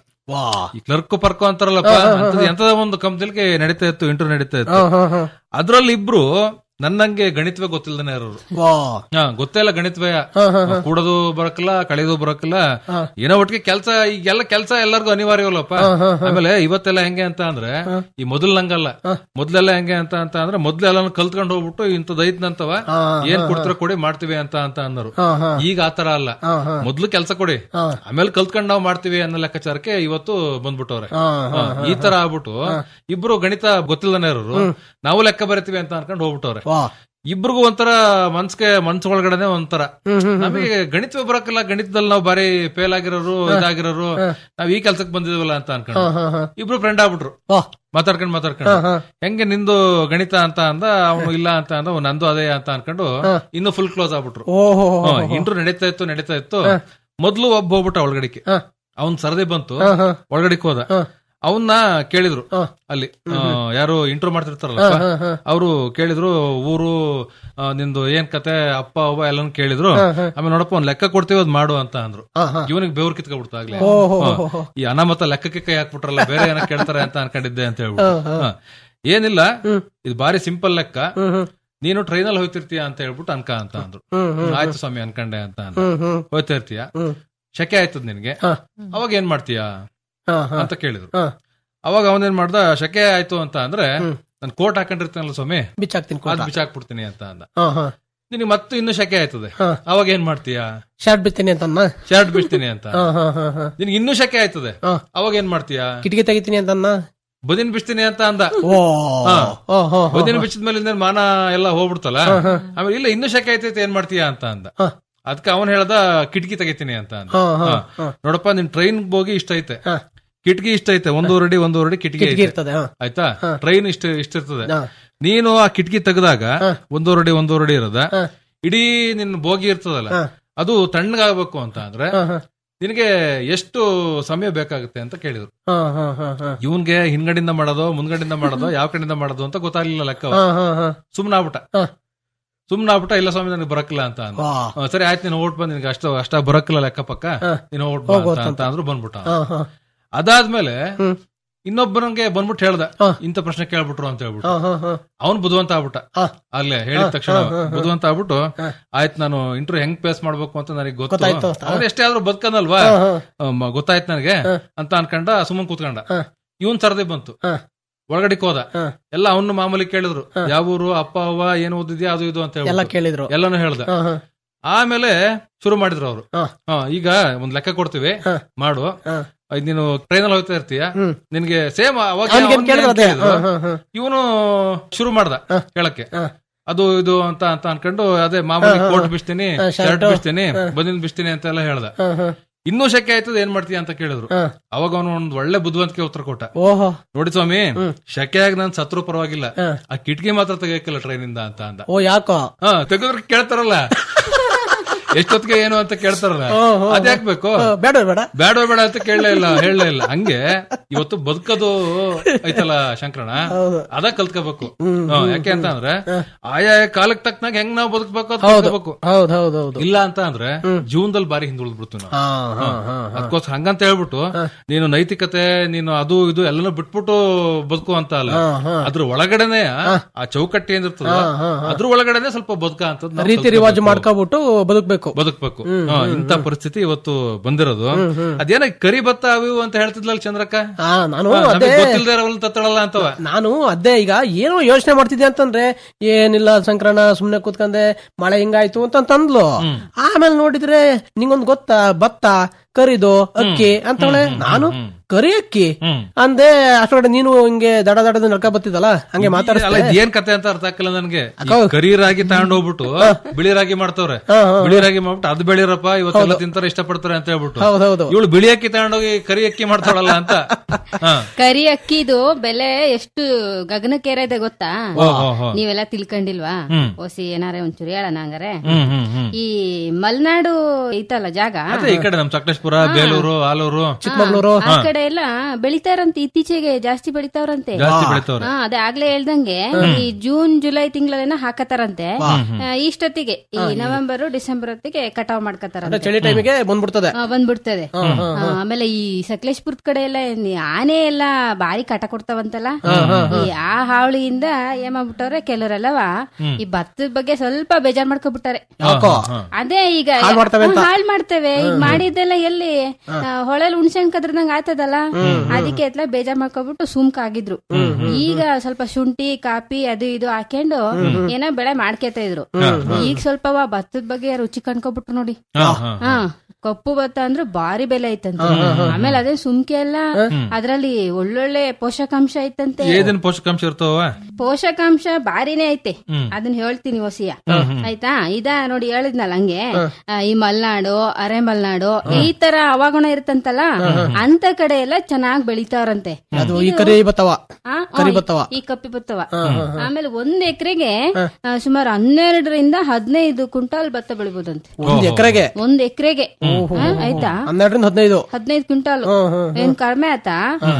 ಈ ಕ್ಲರ್ಕ್ ಪರ್ಕೋ ಅಂತಾರಲ್ಲಪ್ಪ ಹಾ, ಹಾ, ಹಾ. ಅಂತದ್ ಎಂತದ ಒಂದು ಕಂಪ್ನಿಗೆ ನಡೀತಾ ಇತ್ತು ಇಂಟ್ರ್ ನಡೀತಾ ಹಾ, ಇತ್ತು ಹಾ, ಹಾ. ಅದ್ರಲ್ಲಿ ಇಬ್ರು ನನ್ನಂಗೆ ಗಣಿತವೇ ಗೊತ್ತಿಲ್ದೇನೆ ಇರೋರು ವಾ. ಹಾ ಗೊತ್ತೇ ಇಲ್ಲ ಗಣಿತವೇ ಹಾ, ಹಾ, ಹಾ. ಕೂಡೋದು ಬರಕಿಲ್ಲ ಕಳೆಯೋದು ಬರಕಿಲ್ಲ ಹಾ. ಏನೋ ಒಟ್ಟಿಗೆ ಕೆಲ್ಸ ಈಗೆಲ್ಲ ಕೆಲ್ಸ ಎಲ್ಲರಿಗೂ ಅನಿವಾರ್ಯವಲ್ಲಪ್ಪ ಹಾ, ಹಾ, ಹಾ. ಆಮೇಲೆ ಇವತ್ತೆಲ್ಲ ಹೆಂಗೆ ಅಂತ ಅಂದ್ರೆ ಈ ಮೊದಲ್ ನಂಗಲ್ಲ ಮೊದ್ಲೆಲ್ಲ ಹೆಂಗೆ ಅಂತ ಅಂತ ಅಂದ್ರೆ ಮೊದ್ಲೆಲ್ಲ ಕಲ್ತ್ಕೊಂಡು ಹೋಗ್ಬಿಟ್ಟು ಇಂಥದ್ ಐತ್ನಂತವ ಹಾ, ಏನ್ ಹಾ, ಕೊಡ್ತೀರ ಕೊಡಿ ಮಾಡ್ತೀವಿ ಅಂತ ಅಂತ ಅನ್ನೋರು ಹಾ, ಹಾ. ಈಗ ಆತರ ಅಲ್ಲ ಹಾ, ಹಾ. ಮೊದ್ಲು ಕೆಲ್ಸ ಕೊಡಿ ಹಾ. ಆಮೇಲೆ ಕಲ್ತ್ಕೊಂಡ್ ನಾವ್ ಮಾಡ್ತೀವಿ ಅನ್ನೋ ಲೆಕ್ಕಾಚಾರಕ್ಕೆ ಇವತ್ತು ಬಂದ್ಬಿಟ್ಟವ್ರೆ ಹಾ, ಹಾ, ಹಾ, ಈ ತರ ಆಗ್ಬಿಟ್ಟು ಇಬ್ರು ಗಣಿತ ಗೊತ್ತಿಲ್ಲದನೇ ಇರೋರು ನಾವು ಲೆಕ್ಕ ಬರಿತೀವಿ ಅಂತ ಅನ್ಕೊಂಡು ಹೋಗ್ಬಿಟ್ಟವ್ರೆ ವಾ. ಇಬ್ರಿಗೂ ಒಂಥರ ಮನ್ಸ್ಗೆ ಮನ್ಸ್ ಒಳಗಡೆನೆ ಒಂಥರ ಹ್ಮ್, ಹ್ಮ್, ಹ್ಮ್. ನಮಗೆ ಗಣಿತ ಬರಕಿಲ್ಲ ಗಣಿತದಲ್ಲಿ ನಾವು ಬಾರಿ ಫೇಲ್ ಆಗಿರೋರು ಇದಾಗಿರೋರು ನಾವ್ ಈ ಕೆಲ್ಸಕ್ಕೆ ಬಂದಿದ್ವಲ್ಲ ಅಂತ ಅನ್ಕೊಂಡು ಹಾ, ಹಾ, ಹಾ. ಇಬ್ರು ಫ್ರೆಂಡ್ ಆಗ್ಬಿಟ್ರು ವಾ. ಮಾತಾಡ್ಕೊಂಡ್ ಮಾತಾಡ್ಕೊಂಡು ಹಾ, ಹಾ. ಹೆಂಗೆ ನಿಂದು ಗಣಿತ ಅಂತ ಅಂದ ಅವನು ಇಲ್ಲ ಅಂತ ಅಂದ ಅವ್ನು ನಂದು ಅದೇ ಅಂತ ಅನ್ಕೊಂಡು ಇನ್ನು ಫುಲ್ ಕ್ಲೋಸ್ ಆಗ್ಬಿಟ್ರು ಓಹೋ ಇಂಟ್ರು ನಡೀತಾ ಇತ್ತು ನಡೀತಾ ಇತ್ತು ಮೊದ್ಲು ಒಬ್ಬ ಹೋಗ್ಬಿಟ್ಟ ಒಳಗಡಿಕೆ ಅವ್ನ್ ಸರದಿ ಬಂತು ಹಾ, ಹಾ. ಒಳಗಡಿಕೆ ಹೋದ ಅವನ್ನ ಕೇಳಿದ್ರು ಅಲ್ಲಿ ಆ, ಯಾರು ಇಂಟ್ರೋ ಮಾಡ್ತಿರ್ತಾರಲ್ಲ ಹಾ, ಹಾ, ಹಾ. ಅವರು ಕೇಳಿದ್ರು ಊರು ಆ, ನಿಂದು ಏನ್ ಕತೆ ಅಪ್ಪ ಅವ್ವ ಎಲ್ಲಾನು ಕೇಳಿದ್ರು ಹಾ, ಹಾ. ಆಮೇಲೆ ನೋಡಪ್ಪ ಒಂದ್ ಲೆಕ್ಕ ಕೊಡ್ತೀವಿ ಅದ್ ಮಾಡು ಅಂತ ಅಂದ್ರು ಹಾ, ಹಾ. ಇವನಿಗೆ ಬೆವ್ರು ಕಿತ್ಕೊಬಿಡ್ತು ಆಗ್ಲೇ ಓ, ಹೋ, ಹಾ. ಹೋ, ಹೋ. ಈ ಅನಾಮತ ಲೆಕ್ಕಕ್ಕೆ ಕೈ ಹಾಕ್ಬಿಟ್ರಲ್ಲ ಬೇರೆ ಏನೋ ಕೇಳ್ತಾರೆ ಅಂತ ಅನ್ಕೊಂಡಿದ್ದೆ ಅಂತ ಹೇಳ್ಬಿಟ್ಟು ಹಾ, ಹಾ. ಹಾ. ಏನಿಲ್ಲ ಇದು ಬಾರಿ ಸಿಂಪಲ್ ಲೆಕ್ಕ ನೀನು ಟ್ರೈನಲ್ಲಿ ಹೋಗ್ತಿರ್ತೀಯ ಅಂತ ಹೇಳ್ಬಿಟ್ಟು ಅನ್ಕ ಅಂತ ಅಂದ್ರು ಹ್ಮ್, ಹ್ಮ್, ಹ್ಮ್, ಆಯ್ತು ಸ್ವಾಮಿ ಅನ್ಕಂಡೆ ಅಂತ ಅಂದ ಹ್ಮ್, ಹ್ಮ್. ಹೋಯ್ತಾ ಇರ್ತೀಯ ಶಕೆ ಆಯ್ತದ ನಿನ್ಗೆ ಅವಾಗ ಏನ್ ಮಾಡ್ತೀಯಾ ಹಾ, ಹಾ. ಅಂತ ಕೇಳಿದ್ರು ಹಾ. ಅವಾಗ ಅವನೇನ್ ಮಾಡ್ದ ಶಕೆ ಆಯ್ತು ಅಂತ ಅಂದ್ರೆ ನನ್ ಕೋಟ್ ಹಾಕೊಂಡಿರ್ತಾನಲ್ಲ ಸ್ವಾಮಿ ಬಿಚ್ಚಾಕ್ತೀನಿ ಅದ್ ಬಿಚ್ಚಾಕ್ಬಿಡ್ತೀನಿ ಅಂತ ಅಂದ ಹಾ, ಹಾ. ನಿನಗೆ ಮತ್ತೆ ಇನ್ನು ಶಕೆ ಆಯ್ತದೆ ಅವಾಗ ಏನ್ ಮಾಡ್ತೀಯಾ ಶರ್ಟ್ ಬಿತ್ತೀನಿ ಅಂತನ್ನ ಶರ್ಟ್ ಬಿಡ್ತೀನಿ ಅಂತ ಹಾ, ಹಾ, ಹಾ, ಹಾ. ನಿನ್ಗೆ ಇನ್ನೂ ಶಕೆ ಆಯ್ತದೆ ಅವಾಗ ಏನ್ ಮಾಡ್ತೀಯಾ ಕಿಟಕಿ ತೆಗಿತೀನಿ ಅಂತನ್ನ ಬದಿನ್ ಬಿಡ್ತೀನಿ ಅಂತ ಅಂದ ಓ ಹಾ. ಓ, ಹೋ, ಹೋ, ಬದಿನ ಹೋ. ಬಿಚ್ಚಿದ ಮೇಲೆ ಇನ್ನೇನ್ ಮಾನ ಎಲ್ಲ ಹೋಗ್ಬಿಡ್ತಲ್ಲ ಆಮೇಲೆ ಇಲ್ಲ ಇನ್ನೂ ಶಕೆ ಆಯ್ತೈತೆ ಏನ್ ಮಾಡ್ತೀಯಾ ಅಂತ ಅಂದ ಅದಕ್ಕೆ ಅವನ್ ಹೇಳ್ದ ಕಿಟಕಿ ತೆಗಿತೀನಿ ಅಂತ ಅಂದ ಹಾ, ಹಾ, ಹಾ. ಹಾ. ನೋಡಪ್ಪ ನಿನ್ ಟ್ರೈನ್ ಹೋಗಿ ಇಷ್ಟ ಐತೆ ಕಿಟಕಿ ಇಷ್ಟ ಐತೆ ಒಂದೂವರೆ ಅಡಿ ಒಂದೂವರೆ ಅಡಿ ಕಿಟಕಿ ಕಿಟಕಿ ಐತೆ. ಇರ್ತದೆ, ಹಾ. ಆಯ್ತಾ ಟ್ರೈನ್ ಇಷ್ಟ ಇಷ್ಟ ಇರ್ತದೆ ನೀನು ಆ ಕಿಟಕಿ ತೆಗೆದಾಗ ಒಂದೂವರೆ ಅಡಿ ಒಂದೂವರೆ ಅಡಿ ಇರೋದ ಇಡೀ ನಿನ್ ಬೋಗಿ ಇರ್ತದಲ್ಲ ಅದು ತಣ್ಣಗಾಗಬೇಕು ಅಂತ ಅಂದ್ರೆ ನಿನಗೆ ಎಷ್ಟು ಸಮಯ ಬೇಕಾಗುತ್ತೆ ಅಂತ ಕೇಳಿದ್ರು ಹಾ, ಹಾ, ಹಾ, ಹಾ. ಇವನ್ಗೆ ಹಿಂದ್ಗಡಿಂದ ಮಾಡೋದು ಮುಂದ್ಗಡಿಂದ ಮಾಡೋದು ಯಾವ ಕಡೆಯಿಂದ ಮಾಡೋದು ಅಂತ ಗೊತ್ತಾಗ್ಲಿಲ್ಲ ಲೆಕ್ಕ ಹಾ, ಹಾ, ಹಾ. ಸುಮ್ನಾಗ್ಬಿಟ್ಟ ಸುಮ್ನಾಗ್ಬಿಟ್ಟ ಇಲ್ಲ ಸ್ವಾಮಿ ನನಗೆ ಬರಕಿಲ್ಲ ಅಂತ ಅಂದ ವಾ. ಹಾ, ಸರಿ ಆಯ್ತು ನೀನು ಓಟ್ ಬಂದ್ ನಿನ್ಗೆ ಅಷ್ಟ ಅಷ್ಟ ಬರಕಿಲ್ಲ ಲೆಕ್ಕ ಪಕ್ಕ ನೀನು ಓಟ್ ಬಾ ಹೋಗು ಅಂತ ಅಂತ. ಅಂತ ಅಂದ್ರು ಬಂದ್ಬಿಟ್ಟ ಹಾ, ಹಾ. ಅದಾದ್ಮೇಲೆ ಇನ್ನೊಬ್ಬನಿಗೆ ಬಂದ್ಬಿಟ್ಟು ಹೇಳ್ದ ಇಂಥ ಪ್ರಶ್ನೆ ಕೇಳ್ಬಿಟ್ರು ಅಂತ ಹೇಳ್ಬಿಟ್ಟು ಹಾ, ಹಾ, ಹಾ. ಅವ್ನು ಬುದ್ಧಿವಂತ ಆಗ್ಬಿಟ್ಟ ಅಲ್ಲೇ ಹೇಳಿದ ಹಾ, ತಕ್ಷಣ ಹಾ, ಹಾ, ಹಾ. ಬುದ್ಧಿವಂತ ಆಗ್ಬಿಟ್ಟು ಆಯ್ತು ನಾನು ಇಂಟರ್ವ್ಯೂ ಹೆಂಗ್ ಫೇಸ್ ಮಾಡ್ಬೇಕು ಅಂತ ನನಗೆ ಗೊತ್ತು ಗೊತ್ತಾಯ್ತು. ಅವ್ನು ಎಷ್ಟೇ ಆದ್ರೂ ಬದುಕನಲ್ವಾ ಹಾ, ಹಾ. ಅಮ್ಮ, ಗೊತ್ತಾಯ್ತು ನನಗೆ ಅಂತ ಅನ್ಕೊಂಡ ಸುಮ್ಮನ್ ಕೂತ್ಕೊಂಡ ಇವನ್ ಸರದಿ ಬಂತು ಒಳಗಡೆಕ್ ಹೋದ ಎಲ್ಲ ಅವನು ಮಾಮೂಲಿ ಕೇಳಿದ್ರು ಯಾವ ಊರು ಅಪ್ಪ ಅವ್ವ ಏನು ಓದಿದ್ಯಾ ಅದು ಇದು ಅಂತ ಹೇಳ್ಬಿಟ್ಟು. ಎಲ್ಲ ಕೇಳಿದ್ರು. ಎಲ್ಲಾನು ಹೇಳ್ದ ಹಾ, ಹಾ. ಆಮೇಲೆ ಶುರು ಮಾಡಿದ್ರು ಅವರು ಈಗ ಒಂದ್ ಲೆಕ್ಕ ಕೊಡ್ತೀವಿ ಮಾಡು ಅದ್ ನೀನು ಟ್ರೈನಲ್ಲಿ ಹೋಗ್ತಾ ಇರ್ತೀಯ ನಿನ್ಗೆ ಸೇಮ್ ಅವಾಗ ಅವ್ನಿಗೆ ಏನ್ ಕೇಳಿದ್ರು ಅದೇ. ಹಾ, ಹಾ, ಹಾ. ಇವನು ಶುರು ಮಾಡ್ದ ಕೇಳಕ್ಕೆ ಅದು ಇದು ಅಂತ ಅಂತ ಅನ್ಕೊಂಡು ಅದೇ ಮಾಮೂಲಿ ಹಾ, ಹಾ, ಕೋಟ್ ಹಾ. ಬಿಡ್ತೀನಿ ಹಾ, shirt. ಶರ್ಟ್ ಬಿಡ್ತೀನಿ ಹಾ. ಬದಿನ್ ಬಿಡ್ತೀನಿ ಅಂತ ಎಲ್ಲ ಹೇಳ್ದ ಹಾ, ಹಾ. ಇನ್ನೂ ಶಕ್ಯ ಆಯ್ತದ ಏನ್ ಮಾಡ್ತೀಯ ಅಂತ ಕೇಳಿದ್ರು ಅವಾಗ ಅವನು ಒಂದ್ ಒಳ್ಳೆ ಬುದ್ಧಿವಂತಿಕೆ ಉತ್ತರ ಕೊಟ್ಟ ಓಹೋ ನೋಡಿ ಸ್ವಾಮಿ ಶಕೆಯಾಗಿ ನಾನ್ ಸತ್ರು ಪರವಾಗಿಲ್ಲ ಆ ಕಿಟಕಿ ಮಾತ್ರ ತೆಗಿಯಕ್ಕಿಲ್ಲ ಟ್ರೈನಿಂದ ಅಂತ ಅಂದ ಓ ಯಾಕೋ ಹಾ ತೆಗೆದ್ರೆ ಕೇಳ್ತಾರಲ್ಲ ಎಷ್ಟೊತ್ತಿಗೆ ಏನು ಅಂತ ಕೇಳ್ತಾರಲ್ಲ ಅದ್ಯಾಕ್ ಬೇಕು ಬೇಡ ಬೇಡ ಬೇಡ ಬೇಡ ಅಂತ ಕೇಳಲೇ ಇಲ್ಲ ಹೇಳಲೇ ಇಲ್ಲ ಹಂಗೆ ಇವತ್ತು ಬದುಕೋದು ಐತಲ್ಲ ಶಂಕರಣ ಅದ ಕಲ್ತ್ಕೋಬೇಕು ಹ್ಮ್, ಯಾಕೆ ಅಂತ ಅಂದ್ರೆ ಆಯಾ ಕಾಲಕ್ಕೆ ತಕ್ಕನಾಗ ಹೆಂಗ್ ನಾವು ಬದುಕಬೇಕು ಅಂತ ಹೌದು ಕಲ್ತ್ಕೋಬೇಕು ಹೌದು ಹೌದು ಹೌದು ಇಲ್ಲ ಅಂತ ಅಂದ್ರೆ ಜೀವನದಲ್ಲಿ ಬಾರಿ ಹಿಂದುಳಿದ್ ಬಿಡ್ತೀವಿ ನಾವು ಹಾ, ಹಾ, ಹಾ, ಹಾ. ಅದಕ್ಕೋಸ್ಕರ ಹಂಗಂತ ಹೇಳ್ಬಿಟ್ಟು ನೀನು ನೈತಿಕತೆ ನೀನು ಅದು ಇದು ಎಲ್ಲನೂ ಬಿಟ್ಬಿಟ್ಟು ಬದುಕು ಅಂತ ಅಲ್ಲ ಹಾ, ಹಾ. ಅದ್ರ ಒಳಗಡೆನೆ ಆ ಚೌಕಟ್ಟಿ ಏನಿರ್ತದ ಹಾ, ಹಾ, ಹಾ. ಅದ್ರ ಒಳಗಡೆನೆ ಸ್ವಲ್ಪ ಬದುಕ ಅಂತ ರೀತಿ ರಿವಾಜು ಮಾಡ್ಕೊಬಿಟ್ಟು ಬದುಕ್ಬೇಕು ಬದುಕ್ಬೇಕು ಹಾ, ಇಂಥ ಪರಿಸ್ಥಿತಿ ಇವತ್ತು ಬಂದಿರೋದು ಅದೇನ ಕರಿ ಭತ್ತ ಅವು ಇವು ಅಂತ ಹೇಳ್ತಿದ್ಲಲ್ಲ ಚಂದ್ರಕ್ಕ ಹಾ, ನಾನು ಹಾ, ನಮಿಗ್ ಅದೇ ಗೊತ್ತಿಲ್ದೇ ಇರೋವನ್ನ ತತ್ತಳಲ್ಲ ಅಂತವ ನಾನು ಅದೇ ಈಗ ಏನೋ ಯೋಚನೆ ಮಾಡ್ತಿದ್ದೆ ಅಂತಂದ್ರೆ ಏನಿಲ್ಲ ಸಂಕ್ರಣ ಸುಮ್ನೆ ಕೂತ್ಕಂದೆ ಮಳೆ ಹಿಂಗಾಯ್ತು ಅಂತ ತಂದ್ಲು ಆಮೇಲೆ ನೋಡಿದ್ರೆ ನಿಂಗೊಂದ್ ಗೊತ್ತಾ ಭತ್ತ ಕರಿದು ಅಕ್ಕಿ ಅಂತವಳೆ ನಾನು ಕರಿ ಅಕ್ಕಿ ಅಂದೆ ಅಷ್ಟೊಡೆ ನೀನು ಹಿಂಗೆ ದಡ ದಡದ ನಡ್ಕ ಬತ್ತಿದಲ್ಲ ಹಂಗೆ ಅಲ್ಲ ಮಾತಾಡಿಸ್ತಾ ಇದ್ ಏನ್ ಕತೆ ಅಂತ ಅರ್ಥ ಆಗ್ತಿಲ್ಲ ನನ್ಗೆ ಈ ಕರಿ ರಾಗಿ ತಗೊಂಡ್ ಹೋಗ್ಬಿಟ್ಟು ಬಿಳಿ ರಾಗಿ ಮಾಡ್ತವ್ರೆ ಬಿಳಿ ರಾಗಿ ಮಾಡ್ಬಿಟ್ಟು ಅದ್ ಬೆಳಿರಪ್ಪ ಇವತ್ತೆಲ್ಲ ತಿಂತಾರೆ ಇಷ್ಟಪಡ್ತಾರೆ ಅಂತ ಹೇಳ್ಬಿಟ್ಟು ಹೌದೌದು ಇವಳು ಬಿಳಿ ಅಕ್ಕಿ ತಗೊಂಡೋಗಿ ಕರಿ ಅಕ್ಕಿ ಮಾಡ್ತಾಳಲ್ಲ ಅಂತ ಹಾ. ಕರಿ ಅಕ್ಕಿದು ಬೆಲೆ ಎಷ್ಟು ಗಗನಕ್ಕೇರಿದೆ ಗೊತ್ತಾ ಓ, ಹೋ, ಹೋ. ನೀವೆಲ್ಲ ತಿಳ್ಕೊಂಡಿಲ್ವಾ ಹ್ಮ್. ಓಸಿ ಏನಾರೆ ಒಂಚೂರು ಹೇಳೋಣ ಹಂಗಾರೆ ಹ್ಮ್ ಹ್ಮ್ ಹ್ಮ್ ಈ ಮಲ್ನಾಡು ಐತಲ್ಲ ಜಾಗ ಅದೇ ಈ ಕಡೆ ನಮ್ ಸಕಲೇಶ್ಪುರ ಬೇಲೂರು ಆಲೂರು ಚಿಕ್ಕಮಗಳೂರು ಆ ಕಡೆ ಎಲ್ಲ ಬೆಳಿತಾರಂತೆ ಇತ್ತೀಚೆಗೆ ಜಾಸ್ತಿ ಬೆಳಿತಾವ್ರಂತೆ ಜಾಸ್ತಿ ಬೆಳಿತಾವ್ರೆ ಹಾ ಅದೇ ಆಗ್ಲೇ ಹೇಳ್ದಂಗೆ ಈ ಜೂನ್ ಜುಲೈ ತಿಂಗಳೇನ ಹಾಕತಾರಂತೆ ಆ, ಇಷ್ಟೊತ್ತಿಗೆ ಈ ನವೆಂಬರ್ ಡಿಸೆಂಬರ್ ಹೊತ್ತಿಗೆ ಕಟಾವ್ ಅಂದ್ರೆ ಮಾಡ್ಕತಾರಂತೆ ಚಳಿ ಟೈಮಿಗೆ ಬಂದ್ಬಿಡ್ತದೆ ಆ, ಬಂದ್ಬಿಡ್ತದೆ ಆ, ಆಮೇಲೆ ಈ ಸಕಲೇಶ್ಪುರದ ಕಡೆ ಎಲ್ಲ ಏನ್ ಈ ಆನೆ ಎಲ್ಲ ಬಾರಿ ಕಟ ಕೊಡ್ತಾವಂತಲ್ಲ ಈ ಆ ಹಾವಳಿಯಿಂದ ಏನ್ ಮಾಡ್ಬಿಟ್ಟವ್ರೆ ಕೆಲವರೆಲ್ಲವ ಈ ಭತ್ತದ ಬಗ್ಗೆ ಸ್ವಲ್ಪ ಬೇಜಾರ್ ಮಾಡ್ಕೊಬಿಟ್ಟಾರೆ ಯಾಕೋ ಅದೇ ಈಗ ಹಾಳ್ ಮಾಡ್ತವೆ ಅಂತ. ಹಾಳ್ ಮಾಡ್ತೇವೆ ಈಗ ಮಾಡಿದ್ದೆಲ್ಲ ಎಲ್ಲಿ ಹೊಳೆಲ್ ಹುಣ್ಸೆಹಣ್ ಕದ್ರದಂಗ ಆಯ್ತದಲ್ಲ ಅದಕ್ಕೆ ಎತ್ಲ ಬೇಜಾರ್ ಮಾಡ್ಕೊಬಿಟ್ಟು ಸುಮ್ಕ ಆಗಿದ್ರು ಈಗ ಸ್ವಲ್ಪ ಶುಂಠಿ ಕಾಪಿ ಅದು ಇದು ಹಾಕೊಂಡು ಏನೋ ಬೆಳೆ ಮಾಡ್ಕೊತಾ ಇದ್ರು ಈಗ ಸ್ವಲ್ಪ ಭತ್ತದ ಬಗ್ಗೆ ರುಚಿ ಕಂಡ್ಕೊಬಿಟ್ರು ನೋಡಿ ಹಾ, ಹಾ, ಹಾ ಕಪ್ಪು ಭತ್ತ ಅಂದ್ರೆ ಭಾರಿ ಬೆಲೆ ಐತಂತೆ ಆಮೇಲೆ ಅದೇ ಸುಮ್ಕೆ ಎಲ್ಲ ಅದ್ರಲ್ಲಿ ಒಳ್ಳೊಳ್ಳೆ ಪೋಷಕಾಂಶ ಐತಂತೆ ಏದೇನ್ ಪೋಷಕಾಂಶ ಇರ್ತಾವ ಪೋಷಕಾಂಶ ಬಾರಿನೇ ಐತೆ ಅದನ್ನ ಹೇಳ್ತೀನಿ ಹೊಸಿಯ ಆಯ್ತಾ ಇದ ನೋಡಿ ಹೇಳಿದ್ನಲ್ಲ ಹಂಗೆ ಆ, ಈ ಮಲ್ನಾಡು ಅರೆ ಮಲ್ನಾಡು ಈ ತರ ಹವಾಗುಣ ಇರ್ತಂತಲ್ಲ ಅಂತ ಕಡೆ ಎಲ್ಲ ಚೆನ್ನಾಗ್ ಬೆಳಿತಾರಂತೆ ಅದು ಈ ಕರಿ ಬತ್ತವ ಆ, ಕರಿ ಆ, ಬತ್ತವ ಈ ಕಪ್ಪಿ ಭತ್ತವ ಆಮೇಲೆ ಒಂದ್ ಎಕರೆಗೆ ಸುಮಾರು ಹನ್ನೆರಡರಿಂದ ಹದಿನೈದು ಕ್ವಿಂಟಾಲ್ ಭತ್ತ ಬೆಳಿಬೋದಂತೆ ಒಂದ್ ಎಕರೆಗೆ ಒಂದ್ ಎಕರೆಗೆ ಆಯ್ತಾ ಹನ್ನೆರಡರಿಂದ ಹದಿನೈದು ಹದಿನೈದು ಕ್ವಿಂಟಾಲ್ ಏನ್ ಕಡಿಮೆ ಆತಾ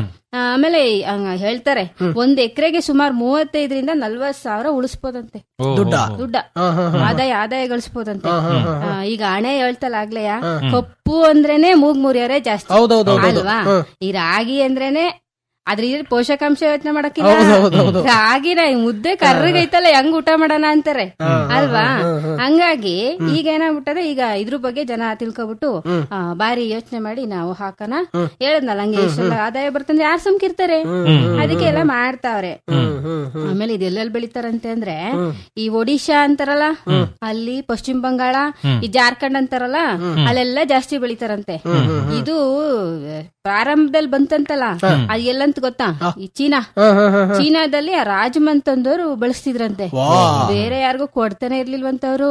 ಆಮೇಲೆ ಹಂಗ ಹೇಳ್ತಾರೆ ಒಂದ್ ಎಕರೆಗೆ ಸುಮಾರು ಮೂವತ್ತೈದರಿಂದ ನಲ್ವತ್ ಸಾವಿರ ಉಳಿಸ್ಬೋದಂತೆ ದುಡ್ಡ ದುಡ್ಡ ಆದಾಯ ಆದಾಯ ಗಳಿಸ್ಬೋದಂತೆ ಆ, ಈಗ ಹಣೆ ಹೇಳ್ತಲ್ಲ ಆಗ್ಲೆಯ ಕಪ್ಪು ಅಂದ್ರೇನೆ ಮೂಗ್ ಮುರಿಯೋರೆ ಜಾಸ್ತಿ ಹೌದೌದು, ಹೌದೌದು. ಅಲ್ವಾ ಈ ರಾಗಿ ಅಂದ್ರೇನೆ ಅದ್ರ ಇದ್ರ ಪೋಷಕಾಂಶ ಯೋಚನೆ ಹೌದು, ಹೌದು, ಮಾಡಕ್ಕಿಲ್ಲ ಹೌದು. ರಾಗಿನ ಈ ಮುದ್ದೆ ಕರ್ರಗೈತಲ್ಲ ಹೆಂಗ್ ಊಟ ಮಾಡೋಣ ಅಂತಾರೆ ಅಲ್ವಾ ಹಂಗಾಗಿ ಈಗ ಏನಾಗ್ಬಿಟ್ಟದೆ ಈಗ ಇದ್ರ ಬಗ್ಗೆ ಜನ ತಿಳ್ಕೊಬಿಟ್ಟು ಆ, ಬಾರಿ ಯೋಚನೆ ಮಾಡಿ ನಾವು ಹಾಕನ ಹೇಳದ್ನಲ್ಲ ಹಂಗೆ ಇಷ್ಟೆಲ್ಲ ಆದಾಯ ಬರ್ತಂದ್ರೆ ಯಾರು ಸುಮ್ಕಿರ್ತಾರೆ ಅದಕ್ಕೆ ಎಲ್ಲ ಮಾಡ್ತಾವ್ರೆ ಆಮೇಲೆ ಇದೆಲ್ಲೆಲ್ಲಿ ಬೆಳಿತಾರಂತೆ ಅಂದ್ರೆ ಈ ಒಡಿಶಾ ಅಂತಾರಲ್ಲ ಅಲ್ಲಿ ಪಶ್ಚಿಮ ಬಂಗಾಳ ಈ ಜಾರ್ಖಂಡ್ ಅಂತಾರಲ್ಲ ಅಲ್ಲೆಲ್ಲ ಜಾಸ್ತಿ ಬೆಳಿತಾರಂತೆ ಇದು ಆ, ಪ್ರಾರಂಭದಲ್ಲಿ ಬಂತಂತಲ್ಲ ಅದು ಎಲ್ಲಂತ ಗೊತ್ತಾ ಈ ಚೀನಾ ಚೀನಾದಲ್ಲಿ ಆ ರಾಜಮನ್ ತಂದವರು ಬೆಳೆಸ್ತಿದ್ರಂತೆ ಬೇರೆ ಯಾರಿಗೂ ಕೊಡ್ತಾನೆ ಇರ್ಲಿಲ್ವಂತವ್ರು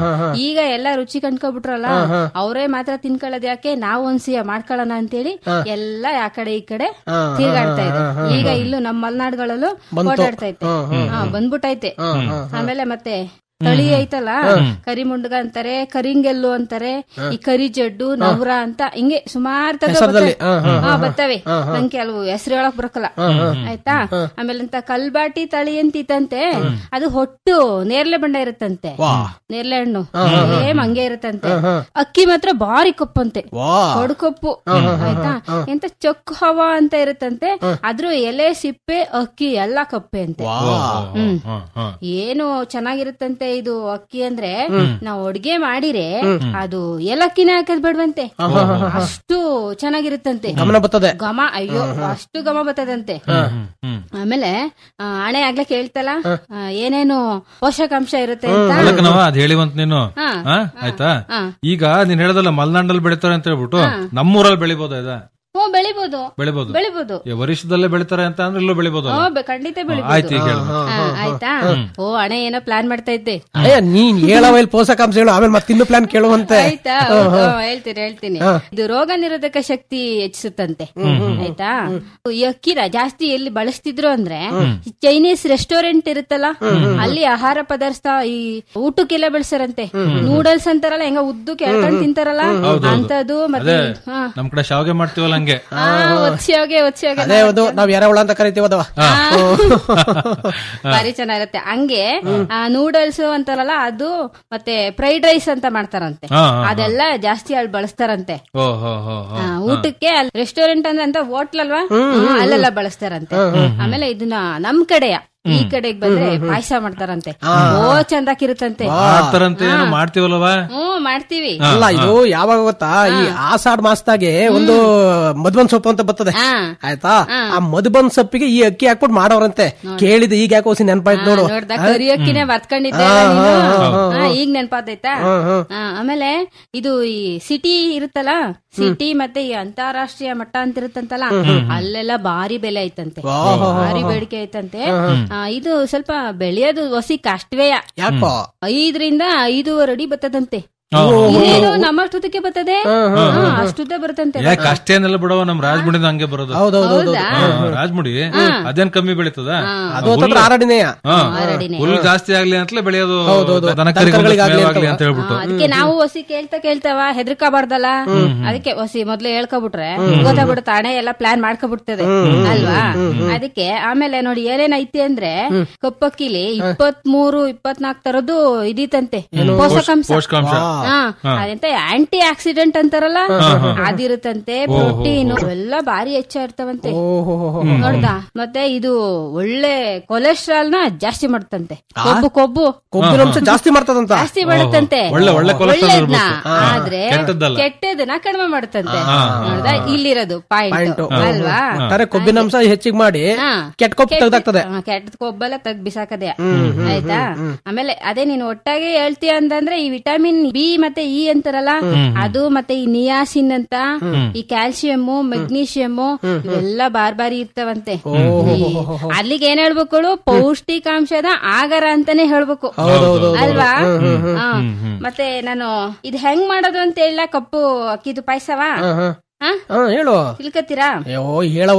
ಈಗ ಎಲ್ಲ ರುಚಿ ಕಂಡ್ಕೊಬಿಟ್ರಲ್ಲ ಅವರೇ ಮಾತ್ರ ತಿನ್ಕೊಳ್ಳೋದ್ ಯಾಕೆ ನಾವು ಒಂದ್ಸಿಯ ಮಾಡ್ಕೊಳ್ಳೋಣ ಅಂತೇಳಿ ಎಲ್ಲ ಆ ಕಡೆ ಈ ಕಡೆ ತಿರ್ಗಾಡ್ತಾ ಇದೆ ಈಗ ಇಲ್ಲೂ ನಮ್ಮ ಮಲ್ನಾಡ್ಗಳಲ್ಲೂ ಓಡಾಡ್ತಾ ಐತೆ ಹಾ ಬಂದ್ಬಿಟ್ಟೈತೆ ಆಮೇಲೆ ಮತ್ತೆ ತಳಿ ಐತಲ್ಲ ಕರಿ ಮುಂಡ್ಗ ಅಂತಾರೆ ಕರಿಂಗೆಲ್ಲು ಅಂತಾರೆ ಈ ಕರಿ ಜಡ್ಡು ನವ್ರ ಅಂತ ಹಿಂಗೆ ಸುಮಾರು ಹೆಸರ್ದಲ್ಲಿ, ಹಾ, ಹಾ, ಹಾ, ಬರ್ತವೆ ನಂಗೆ ಕೆಲವು ಹೆಸರು ಹೇಳಕ್ ಬರಕಲ್ಲ ಆಯ್ತಾ ಆಮೇಲೆ ಅಂತ ಕಲ್ಬಾಟಿ ತಳಿ ಅಂತಿತ್ತಂತೆ ಅದು ಹೊಟ್ಟು ನೇರ್ಲೆ ಬಣ್ಣ ಇರುತ್ತಂತೆ ನೇರ್ಲೆ ಹಣ್ಣು ಸೇಮ್ ಹಂಗೆ ಇರುತ್ತಂತೆ ಅಕ್ಕಿ ಮಾತ್ರ ಭಾರಿ ಕಪ್ಪಂತೆ ಕಪ್ಪು ಆಯ್ತಾ ಎಂತ ಚೊಕ್ ಹವಾ ಅಂತ ಇರುತ್ತಂತೆ ಅದ್ರ ಎಲೆ ಸಿಪ್ಪೆ ಅಕ್ಕಿ ಎಲ್ಲಾ ಕಪ್ಪೆ ಅಂತೆ ಹ್ಮ್ ಏನು ಚೆನ್ನಾಗಿರುತ್ತಂತೆ ಇದು ಅಕ್ಕಿ ಅಂದ್ರೆ ನಾವು ಅಡ್ಗೆ ಮಾಡಿರೆ ಅದು ಏಲಕ್ಕಿನ ಹಾಕದ್ ಬೇಡವಂತೆ ಅಷ್ಟು ಚೆನ್ನಾಗಿರುತ್ತಂತೆ ಗಮನ ಬರ್ತದೆ ಘಮ ಅಯ್ಯೋ ಅಷ್ಟು ಘಮ ಬರ್ತದಂತೆ ಆಮೇಲೆ ಆ, ಹಣೆ ಆಗ್ಲೇ ಕೇಳ್ತಲ್ಲ ಆ, ಏನೇನು ಪೋಷಕಾಂಶ ಇರುತ್ತೆ ಅಂತ ಅಲ್ಲಕ್ಕನವ ಅದ್ ಹೇಳಿವಂತ ನೀನು ಹಾ. ಹಾ? ಆಯ್ತಾ ಹಾ. ಈಗ ನೀನ್ ಹೇಳದಲ್ಲ ಮಲ್ನಾಡಲ್ಲಿ ಬೆಳಿತಾರೆ ಅಂತ ಹೇಳ್ಬಿಟ್ಟು ನಮ್ಮೂರಲ್ಲಿ ಬೆಳಿಬೋದ ಇದ ಹ್ಞೂ ಬೆಳಿಬೋದು ಬೆಳಿಬೋದು ಬೆಳಿಬೋದು ಈ ವರ್ಷದಲ್ಲೇ ಬೆಳಿತಾರೆ ಅಂತ ಅಂದ್ರೆ ಇಲ್ಲೂ ಬೆಳಿಬೋದು ಹ್ಞೂ, ಬೆ- ಖಂಡಿತ ಬೆಳಿಬೋದು ಆಯ್ತು ಈಗ ಹೇಳು ಹಾ, ಆಯ್ತಾ ಆಯ್ತಾ ಓ ಅಣ್ಣ ಏನೋ ಪ್ಲಾನ್ ಮಾಡ್ತಾ ಇದ್ದೆ ಅಯ್ಯ ನೀನ್ ಹೇಳವ ಇಲ್ಲಿ ಪೋಷಕಾಂಶ ಹೇಳು ಆಮೇಲೆ ಮತ್ತೆ ಇನ್ನು ಪ್ಲಾನ್ ಕೇಳುವಂತೆ ಆಯ್ತಾ ಹಾ, ಹಾ. ಹ್ಮ್, ಹೇಳ್ತೀನಿ ಹೇಳ್ತೀನಿ ಹಾ. ಇದು ರೋಗ ನಿರೋಧಕ ಶಕ್ತಿ ಹೆಚ್ಚಿಸುತ್ತಂತೆ ಆಯ್ತಾ ಈ ಅಕ್ಕಿನ ಜಾಸ್ತಿ ಎಲ್ಲಿ ಬಳಸ್ತಿದ್ರು ಅಂದ್ರೆ ಈ ಚೈನೀಸ್ ರೆಸ್ಟೋರೆಂಟ್ ಇರುತ್ತಲ್ಲ ಅಲ್ಲಿ ಆಹಾರ ಪದಾರ್ಥ ಈ ಊಟಕ್ಕೆಲ್ಲ ಬಳಸ್ತಾರಂತೆ ನೂಡಲ್ಸ್ ಅಂತಾರಲ್ಲ ಹೆಂಗ ಉದ್ದು ಕೆಳ್ಕೊಂಡ್ ತಿಂತಾರಲ್ಲ ಹೌದೌದು. ಅಂತದ್ದು ಮತ್ತೆ ಅದೇ ಹಾ ನಮ್ ಕಡೆ ಶಾವಿಗೆ ಮಾಡ್ತೀವಲ್ಲ ಹಂಗೆ ಒತ್ಸಿಯೋಗೆ ಒತ್ಸಿಯೋಗೆ ಅದೇ ಒಂದು ನಾವ್ ಯಾರವಳ ಅಂತ ಕರಿತೀವಿ ಅದವ ಭಾರಿ ಚೆನ್ನಾಗಿರುತ್ತೆ ಹಂಗೆ ನೂಡಲ್ಸ್ ಅಂತಾರಲ್ಲ ಅದು ಮತ್ತೆ ಫ್ರೈಡ್ ರೈಸ್ ಅಂತ ಮಾಡ್ತಾರಂತೆ ಹಾ, ಹಾ, ಹಾ. ಅದೆಲ್ಲ ಜಾಸ್ತಿ ಅಲ್ಲಿ ಬಳಸ್ತಾರಂತೆ ಓ ಹೋ ಹೋ ಹೋ ಆ, ಊಟಕ್ಕೆ ಅಲ್ಲಿ ರೆಸ್ಟೋರೆಂಟ್ ಅಂದ್ರೆ ಅಂತ ಹೋಟ್ಲ್ ಅಲ್ವಾ ಹ್ಮ್, ಅಲ್ಲೆಲ್ಲ ಬಳಸ್ತಾರಂತೆ ಆಮೇಲೆ ಇದನ್ನ ನಮ್ ಕಡೆಯ ಈ ಕಡೆಗೆ ಬಂದ್ರೆ ಪಾಯಸ ಮಾಡ್ತಾರಂತೆ ಓ ಚಂದಾಕಿರುತ್ತಂತೆ ಮಾಡ್ತಾರಂತೆ ಏನೋ ಮಾಡ್ತೀವಲ್ವಾ ಹ್ಮ್ ಮಾಡ್ತೀವಿ ಅಲ್ಲ ಇದು ಯಾವಾಗ ಗೊತ್ತಾ ಈ ಆಷಾಢ ಮಾಸದಾಗೆ ಒಂದು ಮಧುಬನ್ ಸೊಪ್ಪು ಅಂತ ಬರ್ತದೆ ಆಯ್ತಾ ಆ ಮಧುಬನ್ ಸೊಪ್ಪಿಗೆ ಈ ಅಕ್ಕಿ ಹಾಕ್ಬಿಟ್ಟು ಮಾಡೋರಂತೆ ಕೇಳಿದ ಈಗ ಯಾಕೆ ಹೊಸಿ ನೆನಪಾಯ್ತು ನೋಡು ನೋಡ್ದ ಕರಿ ಅಕ್ಕಿನೇ ಬರ್ತ್ಕೊಂಡಿದ್ದೆ ಈಗ ನೆನ್ಪಾತೈತಾ ಆ, ಆಮೇಲೆ ಇದು ಈ ಸಿಟಿ ಇರುತ್ತಲ್ಲ ಸಿಟಿ ಮತ್ತೆ ಈ ಅಂತಾರಾಷ್ಟ್ರೀಯ ಮಟ್ಟ ಅಂತ ಇರುತ್ತಂತಲ್ಲ ಅಲ್ಲೆಲ್ಲ ಭಾರಿ ಬೆಲೆ ಐತಂತೆ ಭಾರಿ ಬೇಡಿಕೆ ಐತಂತೆ ಆ, ಇದು ಸ್ವಲ್ಪ ಬೆಳೆಯೋದು ಹೊಸಿ ಕಷ್ಟವೇ ಯಾಕೋ ಐದರಿಂದ ಐದೂವರೆ ಅಡಿ ಬರ್ತದಂತೆ ಓಹೋ. ಇದೇನು ನಮ್ಮಷ್ಟುದಕ್ಕೆ ಬರ್ತದೆ ಹಾ, ಅಷ್ಟುದ್ದೇ ಬರ್ತಂತೆ ಯಾಕೆ ಅಷ್ಟೇನೆಲ್ಲ ಬಿಡವ ನಮ್ ರಾಜಮುಡಿದ ಹಂಗೆ ಬರೋದು ಹೌದೌದು. ಹಾ, ರಾಜಮುಡಿ ಅದೇನ್ ಕಮ್ಮಿ ಬೆಳೀತದ ಅದು ಹತ್ತತ್ರ ಆರಡಿನೆಯ ಹುಲ್ಲು ಜಾಸ್ತಿ ಆಗ್ಲಿ ಅಂತಲೇ ಬೆಳೆಯೋದು ಹೌದೌದು. ದನ ದನಕರುಗಳಿಗಾಗ್ಲಿ ಆಗ್ಲಿ ಅಂತ ಅಂತವ. ಹೇಳ್ಬಿಟ್ಟು ಅದಕ್ಕೆ ನಾವು ಹೊಸಿ ಕೇಳ್ತಾ ಕೇಳ್ತಾವ ಹೆದರ್ಕಬಾರ್ದಲ್ಲ ಅದಕ್ಕೆ ಹೊಸಿ ಮೊದ್ಲು ಹೇಳ್ಕೊಬಿಟ್ರೆ ಗೊತ್ತಾಗ್ಬಿಡುತ್ತೆ ಹಣೆ ಎಲ್ಲ ಪ್ಲಾನ್ ಮಾಡ್ಕೊಬಿಡ್ತದೆ ಅಲ್ವಾ ಅದಕ್ಕೆ ಆಮೇಲೆ ನೋಡಿ ಏನೇನ್ ಐತಿ ಅಂದ್ರೆ ಕಪ್ಪಕ್ಕಿಲಿ ಇಪ್ಪತ್ ಮೂರು ಇಪ್ಪತ್ನಾಲ್ಕು ತರದ್ದು ಇದಿತ್ತಂತೆ ಪೋಷಕಾಂಶ ಪೋಷಕಾಂಶ. ಹಾ, ಅದೆಂತ ಆಂಟಿ ಆಕ್ಸಿಡೆಂಟ್ ಅಂತಾರಲ್ಲ ಅದಿರುತ್ತಂತೆ ಪ್ರೋಟೀನ್ ಎಲ್ಲ ಭಾರಿ ಹೆಚ್ಚಾಗಿರ್ತಾವಂತೆ ನೋಡ್ದ ಮತ್ತೆ ಇದು ಒಳ್ಳೆ ಕೊಲೆಸ್ಟ್ರಾಲ್ ನ ಜಾಸ್ತಿ ಮಾಡ್ತಂತೆ ಕೊಬ್ಬು ಕೊಬ್ಬು ಕೊಬ್ಬಿನಂಶ ಜಾಸ್ತಿ ಮಾಡ್ತದಂತ ಜಾಸ್ತಿ ಮಾಡುತ್ತಂತೆ ಒಳ್ಳೆ ಒಳ್ಳೆ ಕೊಲೆಸ್ಟ್ರಾಲ್ ಒಳ್ಳೇದ್ನ ಇರ್ಬೇಕು. ಆದ್ರೆ ಕೆಟ್ಟದ್ದಲ್ಲ. ಕೆಟ್ಟದನ್ನ ಕಡಿಮೆ ಮಾಡುತ್ತಂತೆ ಹಾ. ನೋಡ್ದ ಇಲ್ಲಿರೋದು ಪಾಯಿಂಟ್ ಪಾಯಿಂಟ್ ಅಲ್ವಾ ತಾರೆ ಕೊಬ್ಬಿನಂಶ ಹೆಚ್ಚಿಗೆ ಮಾಡಿ ಹಾ. ಕೆಟ್ಟ ಕೊಬ್ಬು ತೆಗ್ದಾಗ್ತದೆ ಹಾ, ಕೆಟ್ಟ ಕೊಬ್ಬೆಲ್ಲ ತೆಗ್ ಬಿಸಾಕದೆ ಆಯ್ತಾ ಆಮೇಲೆ ಅದೇ ನೀನು ಒಟ್ಟಾಗಿ ಹೇಳ್ತೀಯ ಅಂತಂದ್ರೆ ಈ ವಿಟಮಿನ್ ಬಿ ಮತ್ತೆ ಇ ಅಂತಾರಲ್ಲ ಅದು ಮತ್ತೆ ಈ ನಿಯಾಸಿನ್ ಅಂತ ಈ ಕ್ಯಾಲ್ಸಿಯಂ ಮೆಗ್ನೀಷಿಯಂ ಇವೆಲ್ಲ ಬಾರ್ ಬಾರಿ ಇರ್ತಾವಂತೆ ಈ- ಅಲ್ಲಿಗೆ ಏನ್ ಹೇಳ್ಬೇಕು ಪೌಷ್ಟಿಕಾಂಶದ ಆಗರ ಅಂತಾನೆ ಹೇಳ್ಬೇಕು ಅಲ್ವಾ ಹಾ. ಮತ್ತೆ ನಾನು ಇದು ಹೆಂಗ್ ಮಾಡೋದು ಅಂತ ಹೇಳ ಕಪ್ಪು ಅಕ್ಕಿದು ಪಾಯಸವಾ ಹಾ ಹಾ ಹೇಳು ತಿಳ್ಕತ್ತೀರಾ ಅಯ್ಯೋ ಹೇಳವ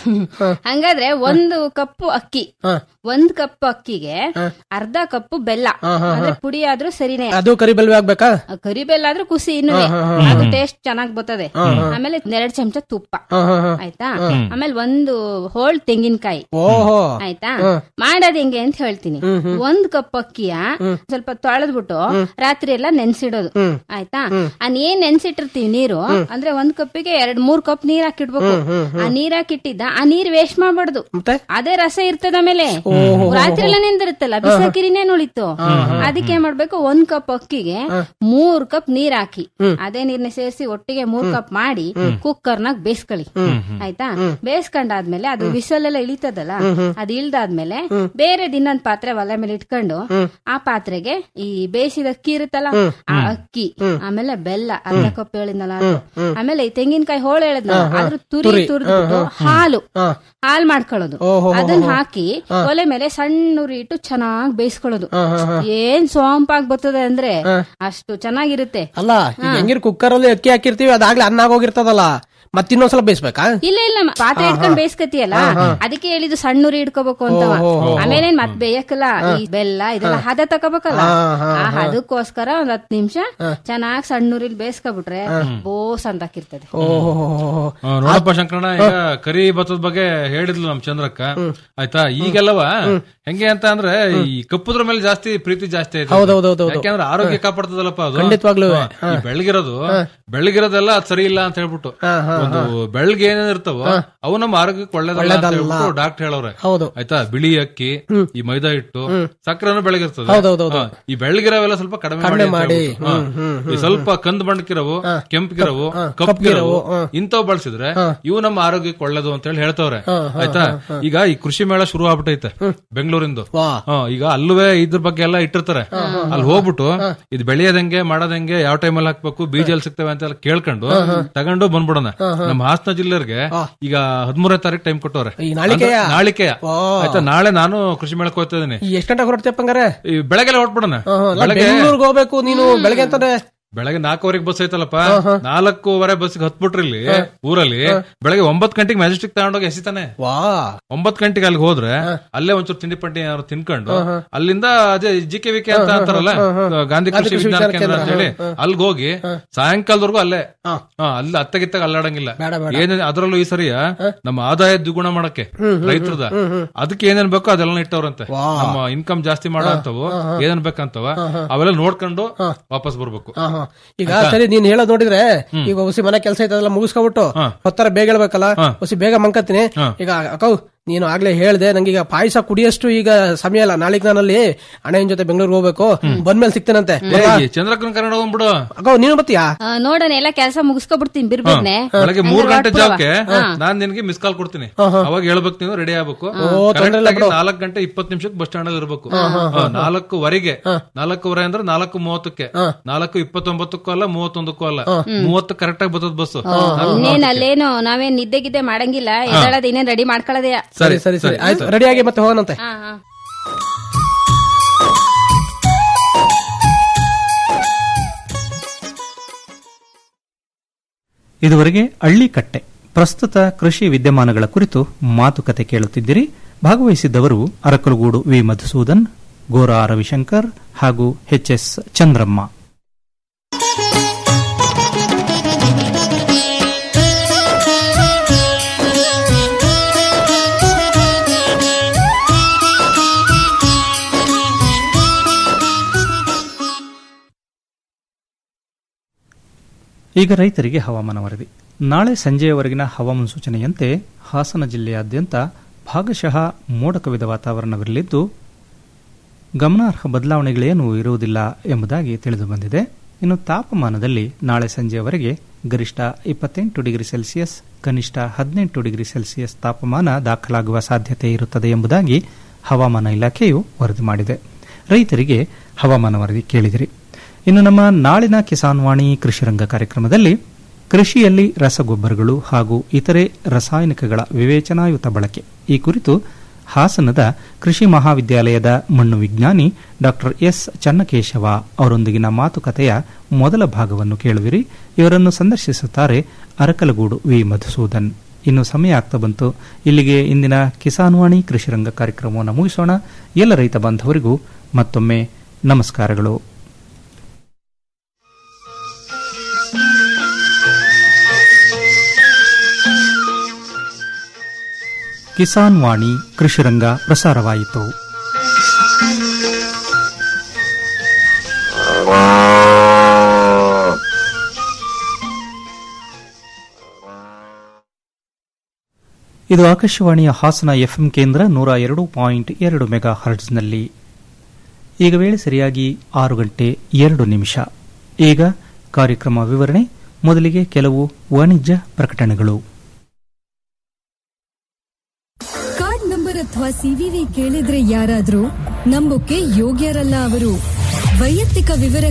ಹಂಗಾದ್ರೆ ಒಂದು ಕಪ್ಪು ಅಕ್ಕಿ ಒಂದ್ ಕಪ್ ಅಕ್ಕಿಗೆ ಅರ್ಧ ಕಪ್ಪು ಬೆಲ್ಲ ಅಂದ್ರೆ ಪುಡಿ ಆದ್ರೂ ಸರಿನೇ ಅದು ಕರಿಬೆಲ್ವೆ ಆಗ್ಬೇಕಾ ಕರಿ ಬೆಲ್ಲ ಆದ್ರೂ ಕುಸಿ ಇನ್ನು ಅದು ಟೇಸ್ಟ್ ಚೆನ್ನಾಗ್ ಬರ್ತದೆ ಆಮೇಲೆ ಎರಡ್ ಚಮಚ ತುಪ್ಪ ಆಯ್ತಾ ಆಮೇಲೆ ಒಂದು ಹೋಳ್ ತೆಂಗಿನಕಾಯಿ ಓಹೋ ಆಯ್ತಾ ಮಾಡೋದ್ ಹೆಂಗೆ ಅಂತ ಹೇಳ್ತೀನಿ ಒಂದ್ ಕಪ್ ಅಕ್ಕಿಯ ಸ್ವಲ್ಪ ತೊಳೆದ್ಬಿಟ್ಟು ರಾತ್ರಿ ಎಲ್ಲ ನೆನ್ಸಿಡೋದು ಆಯ್ತಾ ಆ ಏನ್ ನೆನ್ಸಿಟ್ಟಿರ್ತೀವಿ ನೀರು ಅಂದ್ರೆ ಒಂದ್ ಕಪ್ಪಿಗೆ ಎರಡ್ ಮೂರ್ ಕಪ್ ನೀರ್ ಹಾಕಿಡ್ಬೇಕು ಆ ನೀರ್ ಹಾಕಿಟ್ಟಿದ್ದ ಆ ನೀರ್ ವೇಸ್ಟ್ ಮಾಡ್ಬಾರ್ದು ಅದೇ ರಸ ಇರ್ತದ ಆಮೇಲೆ ರಾತ್ರಿ ಎಲ್ಲ ನೆಂದಿರುತ್ತಲ್ಲ ಬಿಸಾಕಿರಿನೇ ಉಳಿತು ಅದಕ್ಕೆ ಏನ್ ಮಾಡ್ಬೇಕು ಒಂದ್ ಕಪ್ ಅಕ್ಕಿಗೆ ಮೂರ್ ಕಪ್ ನೀರ್ ಹಾಕಿ ಅದೇ ನೀರ್ನ ಸೇರಿಸಿ ಒಟ್ಟಿಗೆ ಮೂರ್ ಕಪ್ ಮಾಡಿ ಕುಕ್ಕರ್ನಾಗ ಬೇಯಿಸ್ಕೊಳ್ಳಿ ಆಯ್ತಾ ಬೇಯಿಸ್ಕೊಂಡಾದ್ಮೇಲೆ ಅದು ವಿಸಲ್ ಎಲ್ಲ ಇಳಿತದಲ್ಲ ಅದು ಇಳ್ದಾದ್ಮೇಲೆ ಬೇರೆ ದಿನೊಂದ್ ಪಾತ್ರೆ ಒಲೆ ಮೇಲೆ ಇಟ್ಕೊಂಡು ಆ ಪಾತ್ರೆಗೆ ಈ ಬೇಯಿಸಿದ ಅಕ್ಕಿ ಇರುತ್ತಲ್ಲ ಆ ಅಕ್ಕಿ ಆಮೇಲೆ ಬೆಲ್ಲ ಅರ್ಧ ಕಪ್ ಹೇಳಿದ್ನಲ್ಲ ಅದು. ಆಮೇಲೆ ಈ ತೆಂಗಿನಕಾಯಿ ಹೋಳು ಹೇಳಿದ್ನಲ್ಲ ಅದ್ರ ತುರಿ ತುರಿದ್ಬಿಟ್ಟು ಹಾಲು ಹಾಲ್ ಮಾಡ್ಕೊಳ್ಳೋದು ಅದನ್ನ ಹಾಕಿ ಒಲೆ ಮೇಲೆ ಸಣ್ಣ ಉರಿ ಇಟ್ಟು ಚೆನ್ನಾಗಿ ಬೇಯಿಸ್ಕೊಳ್ಳೋದು ಏನ್ ಸೋಂಪಾಗಿ ಬರ್ತದೆ ಅಂದ್ರೆ ಅಷ್ಟು ಚೆನ್ನಾಗಿರುತ್ತೆ ಅಲ್ಲ ಈಗ ಹೆಂಗಿರ್ ಕುಕ್ಕರ್ ಅಲ್ಲಿ ಅಕ್ಕಿ ಹಾಕಿರ್ತೀವಿ ಅದಾಗ್ಲೇ ಅನ್ನ ಆಗೋಗಿರ್ತದಲ್ಲ ಮತ್ತಿನ್ನೊಂದ್ಸಲ ಬೇಯಿಸ್ಬೇಕಾ ಇಲ್ಲ ಇಲ್ಲ ಮ- ಪಾತ್ರೆ ಇಟ್ಕೊಂಡ್ ಬೇಯಿಸ್ಕತಿಯಲ್ಲ ಅದಕ್ಕೆ ಹೇಳಿದ್ದು ಸಣ್ಣ ಉರಿ ಇಟ್ಕೋಬೇಕು ಅಂತವ ಆಮೇಲೆ ಮತ್ ಬೇಯಕ್ಕಲ್ಲ ಈ ಬೆಲ್ಲ ಇದೆಲ್ಲ ಹದ ತಗೋಬೇಕಲ್ಲ ಆ ಹದಕ್ಕೋಸ್ಕರ ಒಂದ್ ಹತ್ ನಿಮಿಷ ಚೆನ್ನಾಗ್ ಸಣ್ಣ ಉರಿಲಿ ಬೇಯಿಸ್ಕೊಬಿಟ್ರೆ ಬೋಸ್ ಅಂತಾಕಿರ್ತದೆ ಆ, ನೋಡಪ್ಪ ಶಂಕರಣ್ಣ ಈಗ ಕರಿ ಭತ್ತದ ಬಗ್ಗೆ ಹೇಳಿದ್ಲು ನಮ್ ಚಂದ್ರಕ್ಕ ಆಯ್ತಾ ಈಗೆಲ್ಲವ ಹೆಂಗೆ ಅಂತ ಅಂದ್ರೆ ಈ ಕಪ್ಪುದ್ರ ಮೇಲೆ ಜಾಸ್ತಿ ಪ್ರೀತಿ ಜಾಸ್ತಿ ಐತೆ ಹೌದೌದೌದೌದು. ಯಾಕೆಂದ್ರೆ ಆರೋಗ್ಯ ಕಾಪಾಡ್ತದಲ್ಲಪ್ಪ ಅದು ಖಂಡಿತವಾಗ್ಲೂ. ಹಾ, ಈ ಬೆಳಗಿರೋದು ಬೆಳಗಿರೋದೆಲ್ಲ ಅದ್ ಸರಿ ಇಲ್ಲ ಅಂತ ಹೇಳ್ಬಿಟ್ಟು ಒಂದು ಬೆಳಗ್ಗೆ ಏನೇನ್ ಇರ್ತಾವ ಅವು ನಮ್ಮ ಆರೋಗ್ಯಕ್ಕೆ ಒಳ್ಳೇದಲ್ಲ ಅಂತ ಹೇಳ್ಬಿಟ್ಟು ಡಾಕ್ಟರ್ ಹೇಳವ್ರೆ ಹೌದು ಆಯ್ತಾ ಬಿಳಿ ಅಕ್ಕಿ ಈ ಮೈದಾ ಹಿಟ್ಟು ಸಕ್ಕರೆನೂ ಬೆಳಗಿರ್ತದೆ ಹೌದೌದೌದು. ಹಾ, ಈ ಬೆಳಗಿರವೆಲ್ಲ ಸ್ವಲ್ಪ ಕಡಿಮೆ ಕಡಿಮೆ ಮಾಡಿ ಮಾಡಿ. ಅಂತ ಹೇಳ್ಬಿಟ್ಟು. ಹಾ. ಈ ಸ್ವಲ್ಪ ಕಂದ್ ಬಣ್ಣಕ್ಕಿರವು ಕೆಂಪ್ಗಿರವು ಕಪ್ಗಿರವು ಇಂಥವ್ ಬಳಸಿದ್ರೆ ಇವು ನಮ್ಮ ಆರೋಗ್ಯಕ್ಕೆ ಒಳ್ಳೇದು ಅಂತ ಹೇಳಿ ಹೇಳ್ತವ್ರೆ ಆಯ್ತಾ ಈಗ ಈ ಕೃಷಿ ಮೇಳ ಶುರು ಆಗ್ಬಿಟ್ಟೈತೆ ಬೆಂಗಳೂರಿಂದು ಹಾ, ಈಗ ಅಲ್ಲುವೆ ಇದ್ರ ಬಗ್ಗೆ ಎಲ್ಲ ಇಟ್ಟಿರ್ತಾರೆ ಅಲ್ಲಿ ಹೋಗ್ಬಿಟ್ಟು ಇದು ಬೆಳೆಯೋದಂಗೆ ಮಾಡೋದಂಗೆ ಯಾವ ಟೈಮಲ್ಲಿ ಹಾಕ್ಬೇಕು ಬೀಜ ಎಲ್ಲಿ ಸಿಗ್ತವೆ ಅಂತ ಎಲ್ಲ ಕೇಳ್ಕೊಂಡು ತಗೊಂಡು ಬಂದ್ಬಿಡೋಣ ನಮ್ಮ ಹಾಸನ ಜಿಲ್ಲೆಯವ್ರಿಗೆ ಈಗ ಹದಿಮೂರನೇ ತಾರೀಕು ಟೈಮ್ ಕೊಟ್ಟವ್ರೆ ಈ ನಾಳಿಕೆಯ? ಅಂದ್ರೆ ನಾಳಿಕೆಯ ಓ. ಆಯ್ತಾ ನಾಳೆ ನಾನು ಕೃಷಿ ಮೇಳಕ್ಕೆ ಹೋಗ್ತಾ ಇದೀನಿ ಈ ಎಷ್ಟ್ ಗಂಟೆಗೆ ಹೊರಡ್ತೀಯಪ್ಪ ಹಂಗಾರೆ ಈ ಬೆಳಗ್ಗೆ ಹೊರಟ್ಬಿಡೋಣ ಬೆಳಗ್ಗೆ ಬೆಂಗಳೂರಿಗೆ ಹೋಗ್ಬೇಕು ನೀನು ಬೆಳಗ್ಗೆ ಅಂತಂದ್ರೆ ಬೆಳಗ್ಗೆ ನಾಲ್ಕುವರೆಗೆ ಬಸ್ ಐತಲ್ಲಪ್ಪ ನಾಲ್ಕೂವರೆ ಬಸ್ ಹತ್ಬಿಟ್ರಿ ಇಲ್ಲಿ ಊರಲ್ಲಿ ಬೆಳಗ್ಗೆ ಒಂಬತ್ ಗಂಟೆಗೆ ಮ್ಯಾಜೆಸ್ಟಿಕ್ ತಗೊಂಡೋಗಿ ಎಸಿತಾನೆ ವಾ ಒಂಬತ್ ಗಂಟೆಗೆ ಅಲ್ಲಿ ಹೋದ್ರೆ ಅಲ್ಲೇ ಒಂಚೂರು ತಿಂಡಿ ಪಂಡಿ ಏನಾದ್ರು ತಿನ್ಕೊಂಡು ಅಲ್ಲಿಂದ ಅದೇ ಜಿ ಕೆ ವಿ ಕೆ ಅಂತ ಅಂತಾರಲ್ಲ ಗಾಂಧಿ ಕೃಷಿ ವಿಜ್ಞಾನ ಕೇಂದ್ರ ಅಂತ ಹೇಳಿ ಅಲ್ಲಿಗೆ ಹೋಗಿ ಸಾಯಂಕಾಲದವರೆಗೂ ಅಲ್ಲೇ ಹಾ, ಅಲ್ಲಿ ಅತ್ತಗಿತ್ತಾಗ ಅಲ್ಲಾಡಂಗಿಲ್ಲ ಏನೇನ್ ಅದ್ರಲ್ಲೂ ಈ ಸರಿಯ ನಮ್ಮ ಆದಾಯ ದ್ವಿಗುಣ ಮಾಡಕ್ಕೆ ರೈತರದ ಅದಕ್ಕೆ ಏನೇನ್ ಬೇಕೋ ಅದೆಲ್ಲ ಇಟ್ಟವ್ರಂತೆ ನಮ್ಮ ಇನ್ಕಮ್ ಜಾಸ್ತಿ ಮಾಡೋ ಅಂತವು ಏನೇನ್ ಬೇಕಂತವ ಅವೆಲ್ಲ ನೋಡ್ಕೊಂಡು ವಾಪಸ್ ಬರ್ಬೇಕು ಹಾ, ಹಾ. ಈಗ ಸರಿ ನೀನ್ ಹೇಳೋದ್ ನೋಡಿದ್ರೆ ಈಗ ಹೊಸಿ ಮನೆ ಕೆಲಸ ಐತದೆಲ್ಲ ಮುಗಿಸ್ಕೊಬಿಟ್ಟು ಹೊತ್ತರ ಬೇಗ ಹೇಳ್ಬೇಕಲ್ಲ ಹೊಸಿ ಬೇಗ ಮಂಕತ್ತೀನಿ ಈಗ ಅಕ್ಕವ್ ನೀನು ಆಗ್ಲೇ ಹೇಳ್ದೆ ನಂಗೆ ಈಗ ಪಾಯಸ ಕುಡಿಯಷ್ಟು ಈಗ ಸಮಯ ಇಲ್ಲ ನಾಳೆಗ್ ನಾನಲ್ಲಿ ಅಣ್ಣನ ಜೊತೆ ಬೆಂಗಳೂರಿಗೆ ಹೋಗ್ಬೇಕು ಬಂದ್ಮೇಲೆ ಸಿಗ್ತೇನಂತೆ ಚಂದ್ರಕನ್ ಕನ್ನಡ ಹೋಗ್ಬಿಡು ಅಕ್ಕ ನೀನು ಬತ್ತೀಯಾ ಆ, ನೋಡೋಣ ಎಲ್ಲ ಕೆಲಸ ಮುಗಿಸ್ಕೊಬಿಡ್ತೀನಿ ಬಿರ್ಬಿಡ್ನೆ ಬೆಳಗ್ಗೆ ಮೂರ್ ಗಂಟೆ ಜಾವಕ್ಕೆ ನಾನ್ ನಿನ್ಗೆ ಮಿಸ್ ಕಾಲ್ ಕೊಡ್ತೀನಿ ಅವಾಗ ಹೇಳ್ಬೇಕು ನೀವು ರೆಡಿ ಆಗ್ಬೇಕು ತೊಂದ್ರೆ ಇಲ್ಲ ನಾಲ್ಕು ಗಂಟೆ ಇಪ್ಪತ್ತು ನಿಮಿಷಕ್ಕೆ ಬಸ್ ಸ್ಟ್ಯಾಂಡ್ ಅಲ್ಲಿ ಇರ್ಬೇಕು ಹಾ, ನಾಲ್ಕುವರೆಗೆ ನಾಲ್ಕೂವರೆ ಅಂದ್ರೆ ನಾಲ್ಕು ಮೂವತ್ತಕ್ಕೆ ನಾಲ್ಕು ಇಪ್ಪತ್ತೊಂಬತ್ತಕ್ಕೂ ಅಲ್ಲ ಮೂವತ್ತೊಂದಕ್ಕೂ ಅಲ್ಲ ಮೂವತ್ತು ಕರೆಕ್ಟ್ ಆಗಿ ಬರ್ತದ ಬಸ್ ಇನ್ನೇನ್ ಅಲ್ಲೇನು ನಾವೇನ್ ನಿದ್ದೆ ಗಿದ್ದೆ ಮಾಡಂಗಿಲ್ಲ ಎದ್ದೇಳೋದ್ ಇನ್ನೇನ್ ರೆಡಿ ಮಾಡ್ಕೊಳ್ಳೋದೇ ಸರಿ ಸರಿ ಸರಿ ಆಯ್ತು ರೆಡಿ ಆಗಿ ಮತ್ತೆ ಹೋಗೋಣಂತೆ ಹಾ ಹಾ ಇದುವರೆಗೆ ಹಳ್ಳಿಕಟ್ಟೆ ಪ್ರಸ್ತುತ ಕೃಷಿ ವಿದ್ಯಮಾನಗಳ ಕುರಿತು ಮಾತುಕತೆ ಕೇಳುತ್ತಿದ್ದಿರಿ ಭಾಗವಹಿಸಿದ್ದವರು ಅರಕಲಗೂಡು ವಿ ಮಧುಸೂದನ್ ಗೋರಾ ರವಿಶಂಕರ್ ಹಾಗೂ ಎಚ್ ಎಸ್ ಚಂದ್ರಮ್ಮ ಈಗ ರೈತರಿಗೆ ಹವಾಮಾನ ವರದಿ ನಾಳೆ ಸಂಜೆಯವರೆಗಿನ ಹವಾಮಾನ ಸೂಚನೆಯಂತೆ ಹಾಸನ ಜಿಲ್ಲೆಯಾದ್ಯಂತ ಭಾಗಶಃ ಮೋಡ ಕವಿದ ವಾತಾವರಣವಿರಲಿದ್ದು ಗಮನಾರ್ಹ ಬದಲಾವಣೆಗಳೇನೂ ಇರುವುದಿಲ್ಲ ಎಂಬುದಾಗಿ ತಿಳಿದು ಬಂದಿದೆ ಇನ್ನು ತಾಪಮಾನದಲ್ಲಿ ನಾಳೆ ಸಂಜೆಯವರೆಗೆ ಗರಿಷ್ಠ ಇಪ್ಪತ್ತೆಂಟು ಡಿಗ್ರಿ ಸೆಲ್ಸಿಯಸ್ ಕನಿಷ್ಠ ಹದಿನೆಂಟು ಡಿಗ್ರಿ ಸೆಲ್ಸಿಯಸ್ ತಾಪಮಾನ ದಾಖಲಾಗುವ ಸಾಧ್ಯತೆ ಇರುತ್ತದೆ ಎಂಬುದಾಗಿ ಹವಾಮಾನ ಇಲಾಖೆಯು ವರದಿ ಮಾಡಿದೆ ರೈತರಿಗೆ ಹವಾಮಾನ ವರದಿ ಕೇಳಿದಿರಿ ಇನ್ನು ನಮ್ಮ ನಾಳಿನ ಕಿಸಾನ್ ವಾಣಿ ಕೃಷಿರಂಗ ಕಾರ್ಯಕ್ರಮದಲ್ಲಿ ಕೃಷಿಯಲ್ಲಿ ರಸಗೊಬ್ಬರಗಳು ಹಾಗೂ ಇತರೆ ರಾಸಾಯನಿಕಗಳ ವಿವೇಚನಾಯುತ ಬಳಕೆ ಈ ಕುರಿತು ಹಾಸನದ ಕೃಷಿ ಮಹಾವಿದ್ಯಾಲಯದ ಮಣ್ಣು ವಿಜ್ಞಾನಿ ಡಾಕ್ಟರ್ ಎಸ್ ಚನ್ನಕೇಶವ ಅವರೊಂದಿಗಿನ ಮಾತುಕತೆಯ ಮೊದಲ ಭಾಗವನ್ನು ಕೇಳುವಿರಿ ಇವರನ್ನು ಸಂದರ್ಶಿಸುತ್ತಾರೆ ಅರಕಲಗೂಡು ವಿ ಮಧುಸೂದನ್ ಇನ್ನು ಸಮಯ ಆಗ್ತಾ ಬಂತು ಇಲ್ಲಿಗೆ ಇಂದಿನ ಕಿಸಾನ್ ವಾಣಿ ಕೃಷಿರಂಗ ಕಾರ್ಯಕ್ರಮವನ್ನು ಮುಗಿಸೋಣ ಎಲ್ಲ ರೈತ ಬಾಂಧವರಿಗೂ ಮತ್ತೊಮ್ಮೆ ನಮಸ್ಕಾರಗಳು ಕಿಸಾನ್ ವಾಣಿ ಕೃಷಿರಂಗ ಪ್ರಸಾರವಾಯಿತು ಇದು ಆಕಾಶವಾಣಿಯ ಹಾಸನ ಎಫ್ಎಂ ಕೇಂದ್ರ ನೂರ ಎರಡು ಪಾಯಿಂಟ್ ಎರಡು ಮೆಗಾ ಹರ್ಟ್ಸ್ನಲ್ಲಿ ಈಗ ವೇಳೆ ಸರಿಯಾಗಿ ಆರು ಗಂಟೆ ಎರಡು ನಿಮಿಷ ಈಗ ಕಾರ್ಯಕ್ರಮ ವಿವರಣೆ ಮೊದಲಿಗೆ ಕೆಲವು ವಾಣಿಜ್ಯ ಪ್ರಕಟಣೆಗಳು ಕಾರ್ಡ್ ನಂಬರ್ ಅಥವಾ ಸಿವಿವಿ ಕೇಳಿದ್ರೆ ಯಾರಾದ್ರೂ ನಂಬೋಕೆ ಯೋಗ್ಯರಲ್ಲ ಅವರು ವೈಯಕ್ತಿಕ ವಿವರ